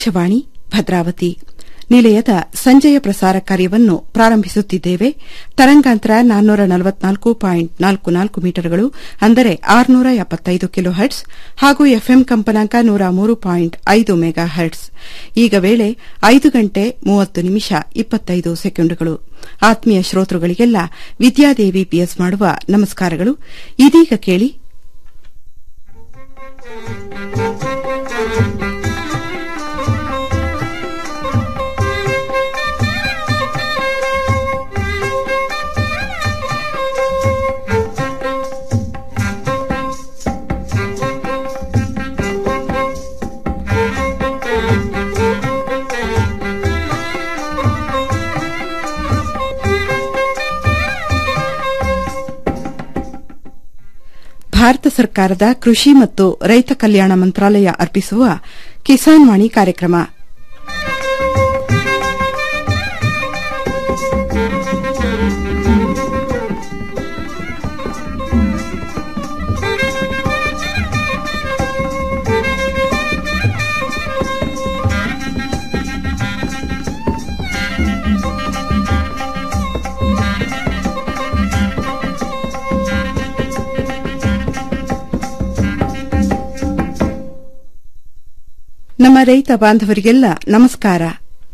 ಆಕಾಶವಾಣಿ ಭದ್ರಾವತಿ ನಿಲಯದ ಸಂಜೆಯ ಪ್ರಸಾರ ಕಾರ್ಯವನ್ನು ಪ್ರಾರಂಭಿಸುತ್ತಿದ್ದೇವೆ ತರಂಗಾಂತರ ನಾನ್ನೂರ ನಲವತ್ನಾಲ್ಕು ಪಾಯಿಂಟ್ ನಾಲ್ಕು ನಾಲ್ಕು ಮೀಟರ್ಗಳು ಅಂದರೆ ಆರುನೂರ ಎಪ್ಪತ್ತೈದು ಕಿಲೋ ಹರ್ಟ್ಸ್ ಹಾಗೂ ಎಫ್ಎಂ ಕಂಪನಾಂಕ ನೂರ ಮೂರು ಪಾಯಿಂಟ್ ಐದು ಮೆಗಾ ಹರ್ಟ್ಸ್ ಈಗ ವೇಳೆ ಐದು ಗಂಟೆ ಮೂವತ್ತು ನಿಮಿಷ ಇಪ್ಪತ್ತೈದು ಸೆಕೆಂಡುಗಳು ಆತ್ಮೀಯ ಶ್ರೋತೃಗಳಿಗೆಲ್ಲ ವಿದ್ಯಾದೇವಿ ಪಿಎಸ್ ಮಾಡುವ ನಮಸ್ಕಾರಗಳು ಇದೀಗ ಕೇಳಿ ಭಾರತ ಸರ್ಕಾರದ ಕೃಷಿ ಮತ್ತು ರೈತ ಕಲ್ಯಾಣ ಮಂತ್ರಾಲಯ ಅರ್ಪಿಸುವ ಕಿಸಾನ್ ವಾಣಿ ಕಾರ್ಯಕ್ರಮ ನಮ್ಮ ರೈತ ಬಾಂಧವರಿಗೆಲ್ಲ ನಮಸ್ಕಾರ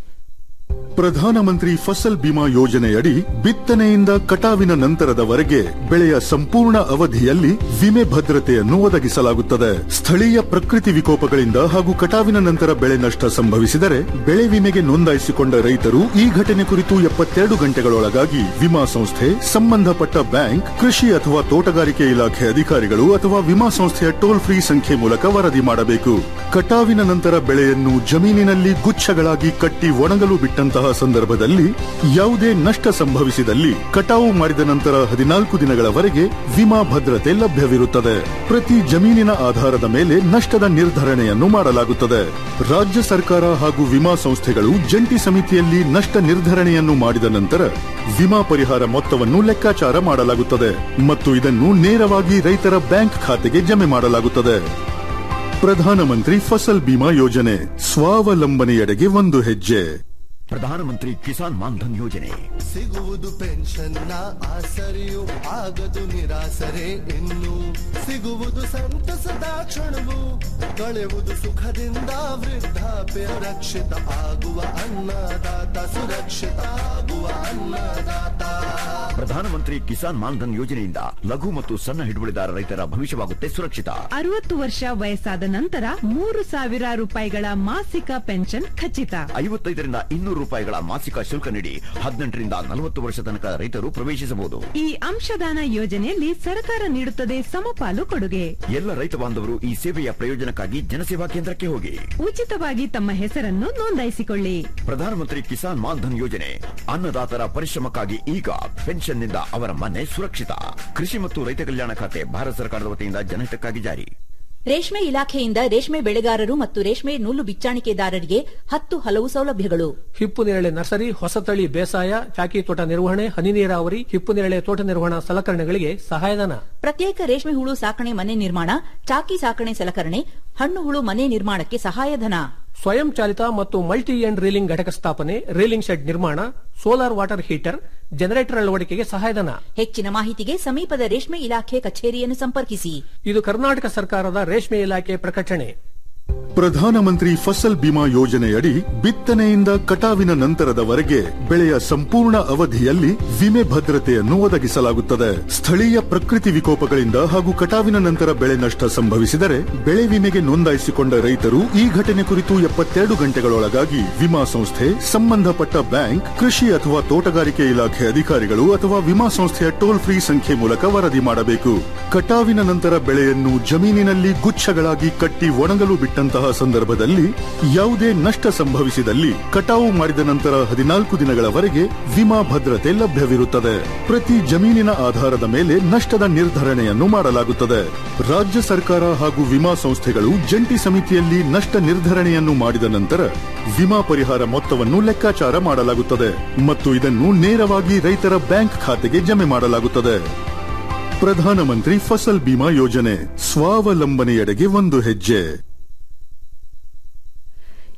ಪ್ರಧಾನಮಂತ್ರಿ ಫಸಲ್ ಬಿಮಾ ಯೋಜನೆಯಡಿ ಬಿತ್ತನೆಯಿಂದ ಕಟಾವಿನ ನಂತರದವರೆಗೆ ಬೆಳೆಯ ಸಂಪೂರ್ಣ ಅವಧಿಯಲ್ಲಿ ವಿಮೆ ಭದ್ರತೆಯನ್ನು ಒದಗಿಸಲಾಗುತ್ತದೆ ಸ್ಥಳೀಯ ಪ್ರಕೃತಿ ವಿಕೋಪಗಳಿಂದ ಹಾಗೂ ಕಟಾವಿನ ನಂತರ ಬೆಳೆ ನಷ್ಟ ಸಂಭವಿಸಿದರೆ ಬೆಳೆ ವಿಮೆಗೆ ನೋಂದಾಯಿಸಿಕೊಂಡ ರೈತರು ಈ ಘಟನೆ ಕುರಿತು ಎಪ್ಪತ್ತೆರಡು ಗಂಟೆಗಳೊಳಗಾಗಿ ವಿಮಾ ಸಂಸ್ಥೆ ಸಂಬಂಧಪಟ್ಟ ಬ್ಯಾಂಕ್ ಕೃಷಿ ಅಥವಾ ತೋಟಗಾರಿಕೆ ಇಲಾಖೆ ಅಧಿಕಾರಿಗಳು ಅಥವಾ ವಿಮಾ ಸಂಸ್ಥೆಯ ಟೋಲ್ ಫ್ರೀ ಸಂಖ್ಯೆ ಮೂಲಕ ವರದಿ ಮಾಡಬೇಕು ಕಟಾವಿನ ನಂತರ ಬೆಳೆಯನ್ನು ಜಮೀನಿನಲ್ಲಿ ಗುಚ್ಛಗಳಾಗಿ ಕಟ್ಟಿ ಒಣಗಲು ಬಿಟ್ಟಂತಹ ಸಂದರ್ಭದಲ್ಲಿ ಯಾವುದೇ ನಷ್ಟ ಸಂಭವಿಸಿದಲ್ಲಿ ಕಟಾವು ಮಾಡಿದ ನಂತರ ಹದಿನಾಲ್ಕು ದಿನಗಳವರೆಗೆ ವಿಮಾ ಭದ್ರತೆ ಲಭ್ಯವಿರುತ್ತದೆ ಪ್ರತಿ ಜಮೀನಿನ ಆಧಾರದ ಮೇಲೆ ನಷ್ಟದ ನಿರ್ಧರಣೆಯನ್ನು ಮಾಡಲಾಗುತ್ತದೆ ರಾಜ್ಯ ಸರ್ಕಾರ ಹಾಗೂ ವಿಮಾ ಸಂಸ್ಥೆಗಳು ಜಂಟಿ ಸಮಿತಿಯಲ್ಲಿ ನಷ್ಟ ನಿರ್ಧರಣೆಯನ್ನು ಮಾಡಿದ ನಂತರ ವಿಮಾ ಪರಿಹಾರ ಮೊತ್ತವನ್ನು ಲೆಕ್ಕಾಚಾರ ಮಾಡಲಾಗುತ್ತದೆ ಮತ್ತು ಇದನ್ನು ನೇರವಾಗಿ ರೈತರ ಬ್ಯಾಂಕ್ ಖಾತೆಗೆ ಜಮೆ ಮಾಡಲಾಗುತ್ತದೆ ಪ್ರಧಾನಮಂತ್ರಿ ಫಸಲ್ ಬಿಮಾ ಯೋಜನೆ ಸ್ವಾವಲಂಬನೆಯೆಡೆಗೆ ಒಂದು ಹೆಜ್ಜೆ ಪ್ರಧಾನಮಂತ್ರಿ ಕಿಸಾನ್ ಮಾನ್ಧನ್ ಯೋಜನೆ ಸಿಗುವುದು ಪೆನ್ಷನ್ನ ಆಸರೆಯು ಆಗದು ನಿರಾಸರೆ ಇನ್ನು ಸಿಗುವುದು ಸಂತಸದ ಕ್ಷಣವು ಕಳೆಯುವುದು ಸುಖದಿಂದ ವೃದ್ಧಾಪ್ಯ ರಕ್ಷಿತ ಆಗುವ ಅನ್ನದಾತ ಸುರಕ್ಷಿತ ಆಗುವ ಅನ್ನದಾತ ಪ್ರಧಾನಮಂತ್ರಿ ಕಿಸಾನ್ ಮಾನ್ಧನ್ ಯೋಜನೆಯಿಂದ ಲಘು ಮತ್ತು ಸಣ್ಣ ಹಿಡುವಳಿದಾರ ರೈತರ ಭವಿಷ್ಯವಾಗುತ್ತೆ ಸುರಕ್ಷಿತ ಅರವತ್ತು ವರ್ಷ ವಯಸ್ಸಾದ ನಂತರ ಮೂರು ಸಾವಿರ ರೂಪಾಯಿಗಳ ಮಾಸಿಕ ಪೆನ್ಷನ್ ಖಚಿತ ಐವತ್ತೈದರಿಂದ ಇನ್ನೂರು ರೂಪಾಯಿಗಳ ಮಾಸಿಕ ಶುಲ್ಕ ನೀಡಿ ಹದಿನೆಂಟರಿಂದ ನಲವತ್ತು ವರ್ಷ ತನಕ ರೈತರು ಪ್ರವೇಶಿಸಬಹುದು ಈ ಅಂಶದಾನ ಯೋಜನೆಯಲ್ಲಿ ಸರ್ಕಾರ ನೀಡುತ್ತದೆ ಸಮಪಾಲು ಕೊಡುಗೆ ಎಲ್ಲ ರೈತ ಬಾಂಧವರು ಈ ಸೇವೆಯ ಪ್ರಯೋಜನಕ್ಕಾಗಿ ಜನಸೇವಾ ಕೇಂದ್ರಕ್ಕೆ ಹೋಗಿ ಉಚಿತವಾಗಿ ತಮ್ಮ ಹೆಸರನ್ನು ನೋಂದಾಯಿಸಿಕೊಳ್ಳಿ ಪ್ರಧಾನಮಂತ್ರಿ ಕಿಸಾನ್ ಮಾನ್ಧನ್ ಯೋಜನೆ ಅನ್ನದಾತರ ಪರಿಶ್ರಮಕ್ಕಾಗಿ ಈಗ ಪೆನ್ಷನ್ನಿಂದ ಅವರ ಮನೆ ಸುರಕ್ಷಿತ ಕೃಷಿ ಮತ್ತು ರೈತ ಕಲ್ಯಾಣ ಖಾತೆ ಭಾರತ ಸರ್ಕಾರದ ವತಿಯಿಂದ ಜನಹಿತಕ್ಕಾಗಿ ಜಾರಿ ರೇಷ್ಮೆ ಇಲಾಖೆಯಿಂದ ರೇಷ್ಮೆ ಬೆಳೆಗಾರರು ಮತ್ತು ರೇಷ್ಮೆ ನೂಲು ಬಿಚ್ಚಾಣಿಕೆದಾರರಿಗೆ ಹತ್ತು ಹಲವು ಸೌಲಭ್ಯಗಳು ಹಿಪ್ಪು ನೇರಳೆ ನರ್ಸರಿ ಹೊಸತಳಿ ಬೇಸಾಯ ಚಾಕಿ ತೋಟ ನಿರ್ವಹಣೆ ಹನಿ ನೀರಾವರಿ ಹಿಪ್ಪು ನೇರಳೆ ತೋಟ ನಿರ್ವಹಣಾ ಸಲಕರಣೆಗಳಿಗೆ ಸಹಾಯಧನ ಪ್ರತ್ಯೇಕ ರೇಷ್ಮೆ ಹುಳು ಸಾಕಣೆ ಮನೆ ನಿರ್ಮಾಣ ಚಾಕಿ ಸಾಕಣೆ ಸಲಕರಣೆ ಹಣ್ಣು ಹುಳು ಮನೆ ನಿರ್ಮಾಣಕ್ಕೆ ಸಹಾಯಧನ ಸ್ವಯಂ ಚಾಲಿತ ಮತ್ತು ಮಲ್ಟಿ ಎಂಡ್ ರೀಲಿಂಗ್ ಘಟಕ ಸ್ಥಾಪನೆ ರೀಲಿಂಗ್ ಶೆಡ್ ನಿರ್ಮಾಣ ಸೋಲಾರ್ ವಾಟರ್ ಹೀಟರ್ ಜನರೇಟರ್ ಅಳವಡಿಕೆಗೆ ಸಹಾಯಧನ ಹೆಚ್ಚಿನ ಮಾಹಿತಿಗೆ ಸಮೀಪದ ರೇಷ್ಮೆ ಇಲಾಖೆ ಕಚೇರಿಯನ್ನು ಸಂಪರ್ಕಿಸಿ ಇದು ಕರ್ನಾಟಕ ಸರ್ಕಾರದ ರೇಷ್ಮೆ ಇಲಾಖೆ ಪ್ರಕಟಣೆ ಪ್ರಧಾನಮಂತ್ರಿ ಫಸಲ್ ಬಿಮಾ ಯೋಜನೆಯಡಿ ಬಿತ್ತನೆಯಿಂದ ಕಟಾವಿನ ನಂತರದವರೆಗೆ ಬೆಳೆಯ ಸಂಪೂರ್ಣ ಅವಧಿಯಲ್ಲಿ ವಿಮೆ ಭದ್ರತೆಯನ್ನು ಒದಗಿಸಲಾಗುತ್ತದೆ ಸ್ಥಳೀಯ ಪ್ರಕೃತಿ ವಿಕೋಪಗಳಿಂದ ಹಾಗೂ ಕಟಾವಿನ ನಂತರ ಬೆಳೆ ನಷ್ಟ ಸಂಭವಿಸಿದರೆ ಬೆಳೆ ವಿಮೆಗೆ ನೋಂದಾಯಿಸಿಕೊಂಡ ರೈತರು ಈ ಘಟನೆ ಕುರಿತು ಎಪ್ಪತ್ತೆರಡು ಗಂಟೆಗಳೊಳಗಾಗಿ ವಿಮಾ ಸಂಸ್ಥೆ ಸಂಬಂಧಪಟ್ಟ ಬ್ಯಾಂಕ್ ಕೃಷಿ ಅಥವಾ ತೋಟಗಾರಿಕೆ ಇಲಾಖೆ ಅಧಿಕಾರಿಗಳು ಅಥವಾ ವಿಮಾ ಸಂಸ್ಥೆಯ ಟೋಲ್ ಫ್ರೀ ಸಂಖ್ಯೆ ಮೂಲಕ ವರದಿ ಮಾಡಬೇಕು ಕಟಾವಿನ ನಂತರ ಬೆಳೆಯನ್ನು ಜಮೀನಿನಲ್ಲಿ ಗುಚ್ಛಗಳಾಗಿ ಕಟ್ಟಿ ಒಣಗಲು ಬಿಟ್ಟಂತಹ ಸಂದರ್ಭದಲ್ಲಿ ಯಾವುದೇ ನಷ್ಟ ಸಂಭವಿಸಿದಲ್ಲಿ ಕಟಾವು ಮಾಡಿದ ನಂತರ ಹದಿನಾಲ್ಕು ದಿನಗಳವರೆಗೆ ವಿಮಾ ಭದ್ರತೆ ಲಭ್ಯವಿರುತ್ತದೆ ಪ್ರತಿ ಜಮೀನಿನ ಆಧಾರದ ಮೇಲೆ ನಷ್ಟದ ನಿರ್ಧರಣೆಯನ್ನು ಮಾಡಲಾಗುತ್ತದೆ ರಾಜ್ಯ ಸರ್ಕಾರ ಹಾಗೂ ವಿಮಾ ಸಂಸ್ಥೆಗಳು ಜಂಟಿ ಸಮಿತಿಯಲ್ಲಿ ನಷ್ಟ ನಿರ್ಧರಣೆಯನ್ನು ಮಾಡಿದ ನಂತರ ವಿಮಾ ಪರಿಹಾರ ಮೊತ್ತವನ್ನು ಲೆಕ್ಕಾಚಾರ ಮಾಡಲಾಗುತ್ತದೆ ಮತ್ತು ಇದನ್ನು ನೇರವಾಗಿ ರೈತರ ಬ್ಯಾಂಕ್ ಖಾತೆಗೆ ಜಮೆ ಮಾಡಲಾಗುತ್ತದೆ ಪ್ರಧಾನಮಂತ್ರಿ ಫಸಲ್ ಬಿಮಾ ಯೋಜನೆ ಸ್ವಾವಲಂಬನೆಯೆಡೆಗೆ ಒಂದು ಹೆಜ್ಜೆ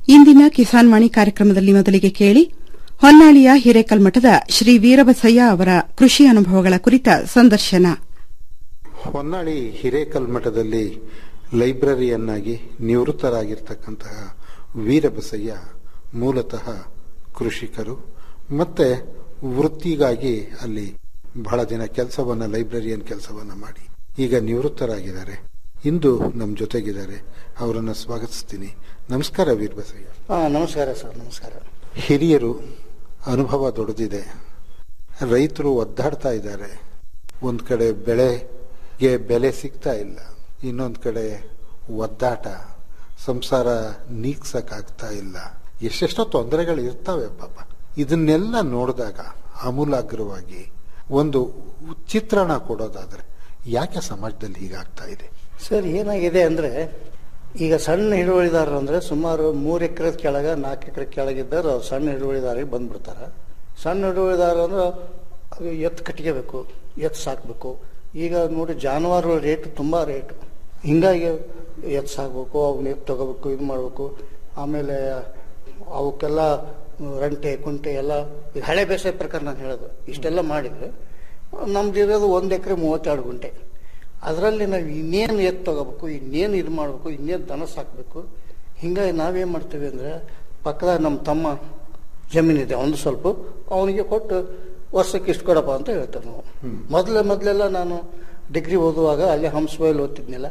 ಇಂದಿನ ಕಿಸಾನ್ ವಾಣಿ ಕಾರ್ಯಕ್ರಮದಲ್ಲಿ ಮೊದಲಿಗೆ ಕೇಳಿ ಹೊನ್ನಾಳಿಯ ಹಿರೇಕಲ್ಮಠದ ಶ್ರೀ ವೀರಬಸಯ್ಯ ಅವರ ಕೃಷಿ ಅನುಭವಗಳ ಕುರಿತ ಸಂದರ್ಶನ ಹೊನ್ನಾಳಿ ಹಿರೇಕಲ್ಮಠದಲ್ಲಿ ಲೈಬ್ರರಿಯನ್ನಾಗಿ ನಿವೃತ್ತರಾಗಿರ್ತಕ್ಕಂತಹ ವೀರಬಸಯ್ಯ ಮೂಲತಃ ಕೃಷಿಕರು ಮತ್ತೆ ವೃತ್ತಿಗಾಗಿ ಅಲ್ಲಿ ಬಹಳ ದಿನ ಕೆಲಸವನ್ನ ಲೈಬ್ರರಿಯನ್ ಕೆಲಸವನ್ನ ಮಾಡಿ ಈಗ ನಿವೃತ್ತರಾಗಿದ್ದಾರೆ ಇಂದು ನಮ್ಮ ಜೊತೆಗಿದ್ದಾರೆ ಅವರನ್ನು ಸ್ವಾಗತಿಸ್ತೀನಿ ನಮಸ್ಕಾರ ವೀರಬಸಯ್ಯ ಹಾ ನಮಸ್ಕಾರ ಸರ್ ನಮಸ್ಕಾರ ಹಿರಿಯರು ಅನುಭವ ದೊಡ್ಡದಿದೆ ರೈತರು ಒದ್ದಾಡ್ತಾ ಇದ್ದಾರೆ ಒಂದು ಕಡೆ ಬೆಳೆಗೆ ಬೆಲೆ ಸಿಗ್ತಾ ಇಲ್ಲ ಇನ್ನೊಂದು ಕಡೆ ಒದ್ದಾಟ ಸಂಸಾರ ನೀಗ್ಸಕ್ಕಾಗ್ತಾ ಇಲ್ಲ ಎಷ್ಟೆಷ್ಟೋ ತೊಂದರೆಗಳು ಇರ್ತವೆ ಪಾಪ ಇದನ್ನೆಲ್ಲ ನೋಡಿದಾಗ ಆಮೂಲಾಗ್ರವಾಗಿ ಒಂದು ಚಿತ್ರಣ ಕೊಡೋದಾದ್ರೆ ಯಾಕೆ ಸಮಾಜದಲ್ಲಿ ಹೀಗಾಗ್ತಾ ಇದೆ ಸರ್ ಏನಾಗಿದೆ ಅಂದ್ರೆ ಈಗ ಸಣ್ಣ ಹಿಡುವಳಿದಾರರು ಅಂದ್ರೆ ಸುಮಾರು ಮೂರು ಎಕರೆ ಕೆಳಗ ನಾಲ್ಕು ಎಕರೆ ಕೆಳಗಿದ್ದರು ಅವ್ರು ಸಣ್ಣ ಹಿಡುವಳಿದಾರಿಗೆ ಬಂದ್ಬಿಡ್ತಾರ ಸಣ್ಣ ಹಿಡುವಳಿದಾರ ಅಂದ್ರೆ ಅದು ಎತ್ತು ಕಟ್ಕೋಬೇಕು ಎತ್ತು ಸಾಕ್ಬೇಕು ಈಗ ನೋಡಿ ಜಾನುವಾರು ರೇಟ್ ತುಂಬಾ ರೇಟ್ ಹಿಂಗಾಗಿ ಎತ್ತು ಸಾಕ್ಬೇಕು ಅವನ್ನ ಎತ್ತು ತಗೋಬೇಕು ಇದು ಮಾಡ್ಬೇಕು ಆಮೇಲೆ ಅವಕ್ಕೆಲ್ಲ ರಂಟೆ ಕುಂಟೆ ಎಲ್ಲ ಈಗ ಹಳೆ ಬೇಸಾಯ ಪ್ರಕಾರ ನಾನು ಹೇಳೋದು ಇಷ್ಟೆಲ್ಲ ಮಾಡಿದ್ರೆ ನಮ್ದು ಇರೋದು ಒಂದು ಎಕರೆ ಮೂವತ್ತೆರಡು ಗುಂಟೆ ಅದರಲ್ಲಿ ನಾವು ಇನ್ನೇನು ಎತ್ತು ತಗೋಬೇಕು ಇನ್ನೇನು ಇದು ಮಾಡಬೇಕು ಇನ್ನೇನು ದನ ಸಾಕಬೇಕು ಹಿಂಗಾಗಿ ನಾವೇನು ಮಾಡ್ತೀವಿ ಅಂದರೆ ಪಕ್ಕದ ನಮ್ಮ ತಮ್ಮ ಜಮೀನಿದೆ ಒಂದು ಸ್ವಲ್ಪ ಅವನಿಗೆ ಕೊಟ್ಟು ವರ್ಷಕ್ಕೆ ಇಷ್ಟು ಕೊಡಪ್ಪ ಅಂತ ಹೇಳ್ತೇವೆ ನಾವು ಮೊದಲೇ ಮೊದಲೆಲ್ಲ ನಾನು ಡಿಗ್ರಿ ಓದುವಾಗ ಅಲ್ಲಿ ಹಂಸಬೈಲ್ ಓದ್ತಿದ್ನಿಲ್ಲ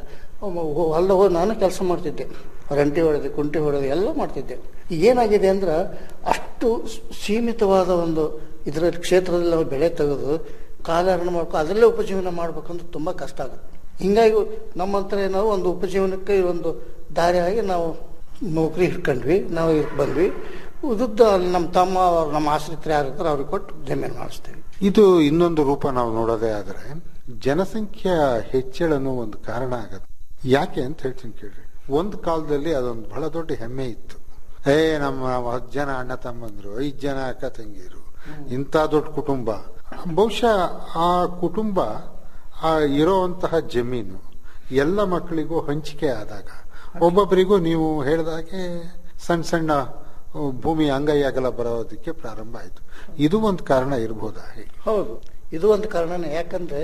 ಅಲ್ಲ ಹೋಗಿ ನಾನು ಕೆಲಸ ಮಾಡ್ತಿದ್ದೆ ರಂಟಿ ಹೊಡೆದು ಕುಂಟಿ ಹೊಡೆದು ಎಲ್ಲ ಮಾಡ್ತಿದ್ದೆ ಏನಾಗಿದೆ ಅಂದ್ರೆ ಅಷ್ಟು ಸೀಮಿತವಾದ ಒಂದು ಇದರ ಕ್ಷೇತ್ರದಲ್ಲಿ ನಾವು ಬೆಳೆ ತೆಗೆದು ಕಾಲಹರಣ ಮಾಡ್ಕೊ ಅದರಲ್ಲೇ ಉಪಜೀವನ ಮಾಡ್ಬೇಕಂದ್ರೆ ತುಂಬ ಕಷ್ಟ ಆಗುತ್ತೆ ಹಿಂಗಾಗಿ ನಮ್ಮಂತರ ನಾವು ಒಂದು ಉಪಜೀವನಕ್ಕೆ ಒಂದು ದಾರಿಯಾಗಿ ನಾವು ನೌಕರಿ ಹಿಡ್ಕೊಂಡ್ವಿ ನಾವು ಇದಕ್ಕೆ ಬಂದ್ವಿ ಉದ್ದ ಅಲ್ಲಿ ನಮ್ಮ ತಮ್ಮ ಅವ್ರು ನಮ್ಮ ಆಶ್ರಿತರು ಯಾರು ಇರ್ತಾರೆ ಅವ್ರಿಗೆ ಕೊಟ್ಟು ಜಮೀನು ಮಾಡಿಸ್ತೀವಿ ಇದು ಇನ್ನೊಂದು ರೂಪ ನಾವು ನೋಡೋದೇ ಆದ್ರೆ ಜನಸಂಖ್ಯಾ ಹೆಚ್ಚಳನು ಒಂದು ಕಾರಣ ಆಗತ್ತೆ ಯಾಕೆ ಅಂತ ಹೇಳ್ತೀನಿ ಕೇಳ್ರಿ ಒಂದು ಕಾಲದಲ್ಲಿ ಅದೊಂದು ಬಹಳ ದೊಡ್ಡ ಹೆಮ್ಮೆ ಇತ್ತು ಏ ನಮ್ಮ ಹತ್ತು ಜನ ಅಣ್ಣ ತಮ್ಮಂದ್ರು ಐದ್ ಜನ ಅಕ್ಕ ತಂಗಿರು ಇಂಥ ದೊಡ್ಡ ಕುಟುಂಬ ಬಹುಶಃ ಆ ಕುಟುಂಬ ಆ ಇರೋವಂತಹ ಜಮೀನು ಎಲ್ಲ ಮಕ್ಕಳಿಗೂ ಹಂಚಿಕೆ ಆದಾಗ ಒಬ್ಬೊಬ್ಬರಿಗೂ ನೀವು ಹೇಳಿದಾಗೆ ಸಣ್ಣ ಸಣ್ಣ ಭೂಮಿ ಅಂಗೈ ಅಗಲ ಬರೋದಕ್ಕೆ ಪ್ರಾರಂಭ ಆಯಿತು ಇದು ಒಂದು ಕಾರಣ ಇರ್ಬೋದಾ ಹೇಗೆ ಹೌದು ಇದು ಒಂದು ಕಾರಣನೇ ಯಾಕಂದ್ರೆ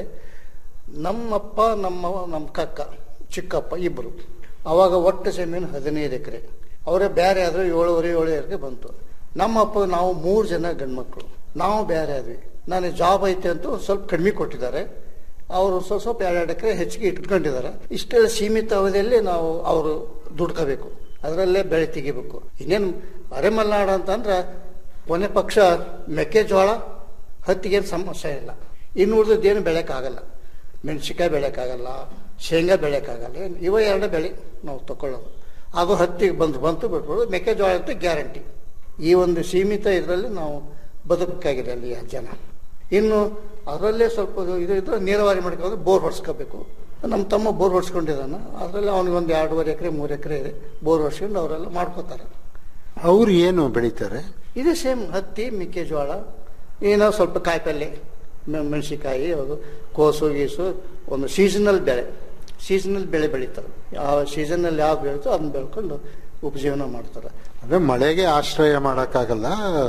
ನಮ್ಮಪ್ಪ ನಮ್ಮವ ನಮ್ಮ ಕಕ್ಕ ಚಿಕ್ಕಪ್ಪ ಇಬ್ಬರು ಅವಾಗ ಒಟ್ಟು ಜಮೀನು ಹದಿನೈದು ಎಕರೆ ಅವರೇ ಬೇರೆ ಆದ್ರೆ ಏಳುವರೆ ಏಳು ಎಕರೆ ಬಂತು ನಮ್ಮ ಅಪ್ಪ ನಾವು ಮೂರು ಜನ ಗಂಡ್ಮಕ್ಳು ನಾವು ಬೇರೆ ಆದ್ವಿ ನಾನು ಜಾಬ್ ಐತೆ ಅಂತ ಒಂದ್ ಸ್ವಲ್ಪ ಕಡಿಮೆ ಕೊಟ್ಟಿದ್ದಾರೆ ಅವರು ಸ್ವಲ್ಪ ಸ್ವಲ್ಪ ಎರಡೆರಡು ಎಕರೆ ಹೆಚ್ಚಿಗೆ ಇಟ್ಕೊಂಡಿದ್ದಾರೆ ಇಷ್ಟೆಲ್ಲ ಸೀಮಿತ ಅವಧಿಯಲ್ಲಿ ನಾವು ಅವರು ದುಡ್ಕೋಬೇಕು ಅದರಲ್ಲೇ ಬೆಳೆ ತೆಗಿಬೇಕು ಇನ್ನೇನು ಅರೆಮಲ್ನಾಡು ಅಂತಂದ್ರೆ ಕೊನೆ ಪಕ್ಷ ಮೆಕ್ಕೆಜೋಳ ಹತ್ತಿಗೇನು ಸಮಸ್ಯೆ ಇಲ್ಲ ಇನ್ನು ಉಳಿದದ್ದೇನು ಬೆಳೆಯೋಕ್ಕಾಗಲ್ಲ ಮೆಣಸಿನ್ಕಾಯಿ ಬೆಳೆಯೋಕ್ಕಾಗಲ್ಲ ಶೇಂಗಾ ಬೆಳೆಯೋಕ್ಕಾಗಲ್ಲ ಏನ್ ಇವ ಎರಡೇ ಬೆಳೆ ನಾವು ತಗೊಳ್ಳೋದು ಅದು ಹತ್ತಿಗೆ ಬಂದು ಬಂತು ಬಿಟ್ಬಿಡು ಮೆಕ್ಕೆಜೋಳ ಅಂತೂ ಗ್ಯಾರಂಟಿ ಈ ಒಂದು ಸೀಮಿತ ಇದರಲ್ಲಿ ನಾವು ಬದುಕಬೇಕಾಗಿದೆ ಅಲ್ಲಿ ಆ ಜನ ಇನ್ನು ಅದರಲ್ಲೇ ಸ್ವಲ್ಪ ಇದು ಇದ್ರೆ ನೀರಾವರಿ ಮಾಡ್ಕೊಂಡು ಬೋರ್ ಹೊಡ್ಸ್ಕೋಬೇಕು ನಮ್ಮ ತಮ್ಮ ಬೋರ್ ಹೊಡ್ಸ್ಕೊಂಡಿದ್ದಾನ ಅದರಲ್ಲಿ ಅವನಿಗೆ ಒಂದು ಎರಡೂವರೆ ಎಕರೆ ಮೂರು ಎಕರೆ ಇದೆ ಬೋರ್ ಹೊಡ್ಸ್ಕೊಂಡು ಅವರೆಲ್ಲ ಮಾಡ್ಕೋತಾರೆ ಅವ್ರು ಏನು ಬೆಳೀತಾರೆ ಇದೇ ಸೇಮ್ ಹತ್ತಿ ಮೆಕ್ಕೆಜೋಳ ಏನೋ ಸ್ವಲ್ಪ ಕಾಯಿಪಲ್ಲೆ ಮೆ- ಮೆಣಸಿಕಾಯಿ ಅದು ಕೋಸು ಗೀಸು ಒಂದು ಸೀಸನಲ್ ಬೆಳೆ ಸೀಸನಲ್ ಬೆಳೆ ಬೆಳೀತಾರೆ ಯಾವ ಸೀಸನಲ್ಲಿ ಯಾವ ಬೆಳೀತೋ ಅದನ್ನ ಬೆಳ್ಕೊಂಡು ಉಪಜೀವನ ಮಾಡ್ತಾರೆ ಅಂದ್ರೆ ಮಳೆಗೆ ಆಶ್ರಯ ಮಾಡಕ್ಕಾಗಲ್ಲ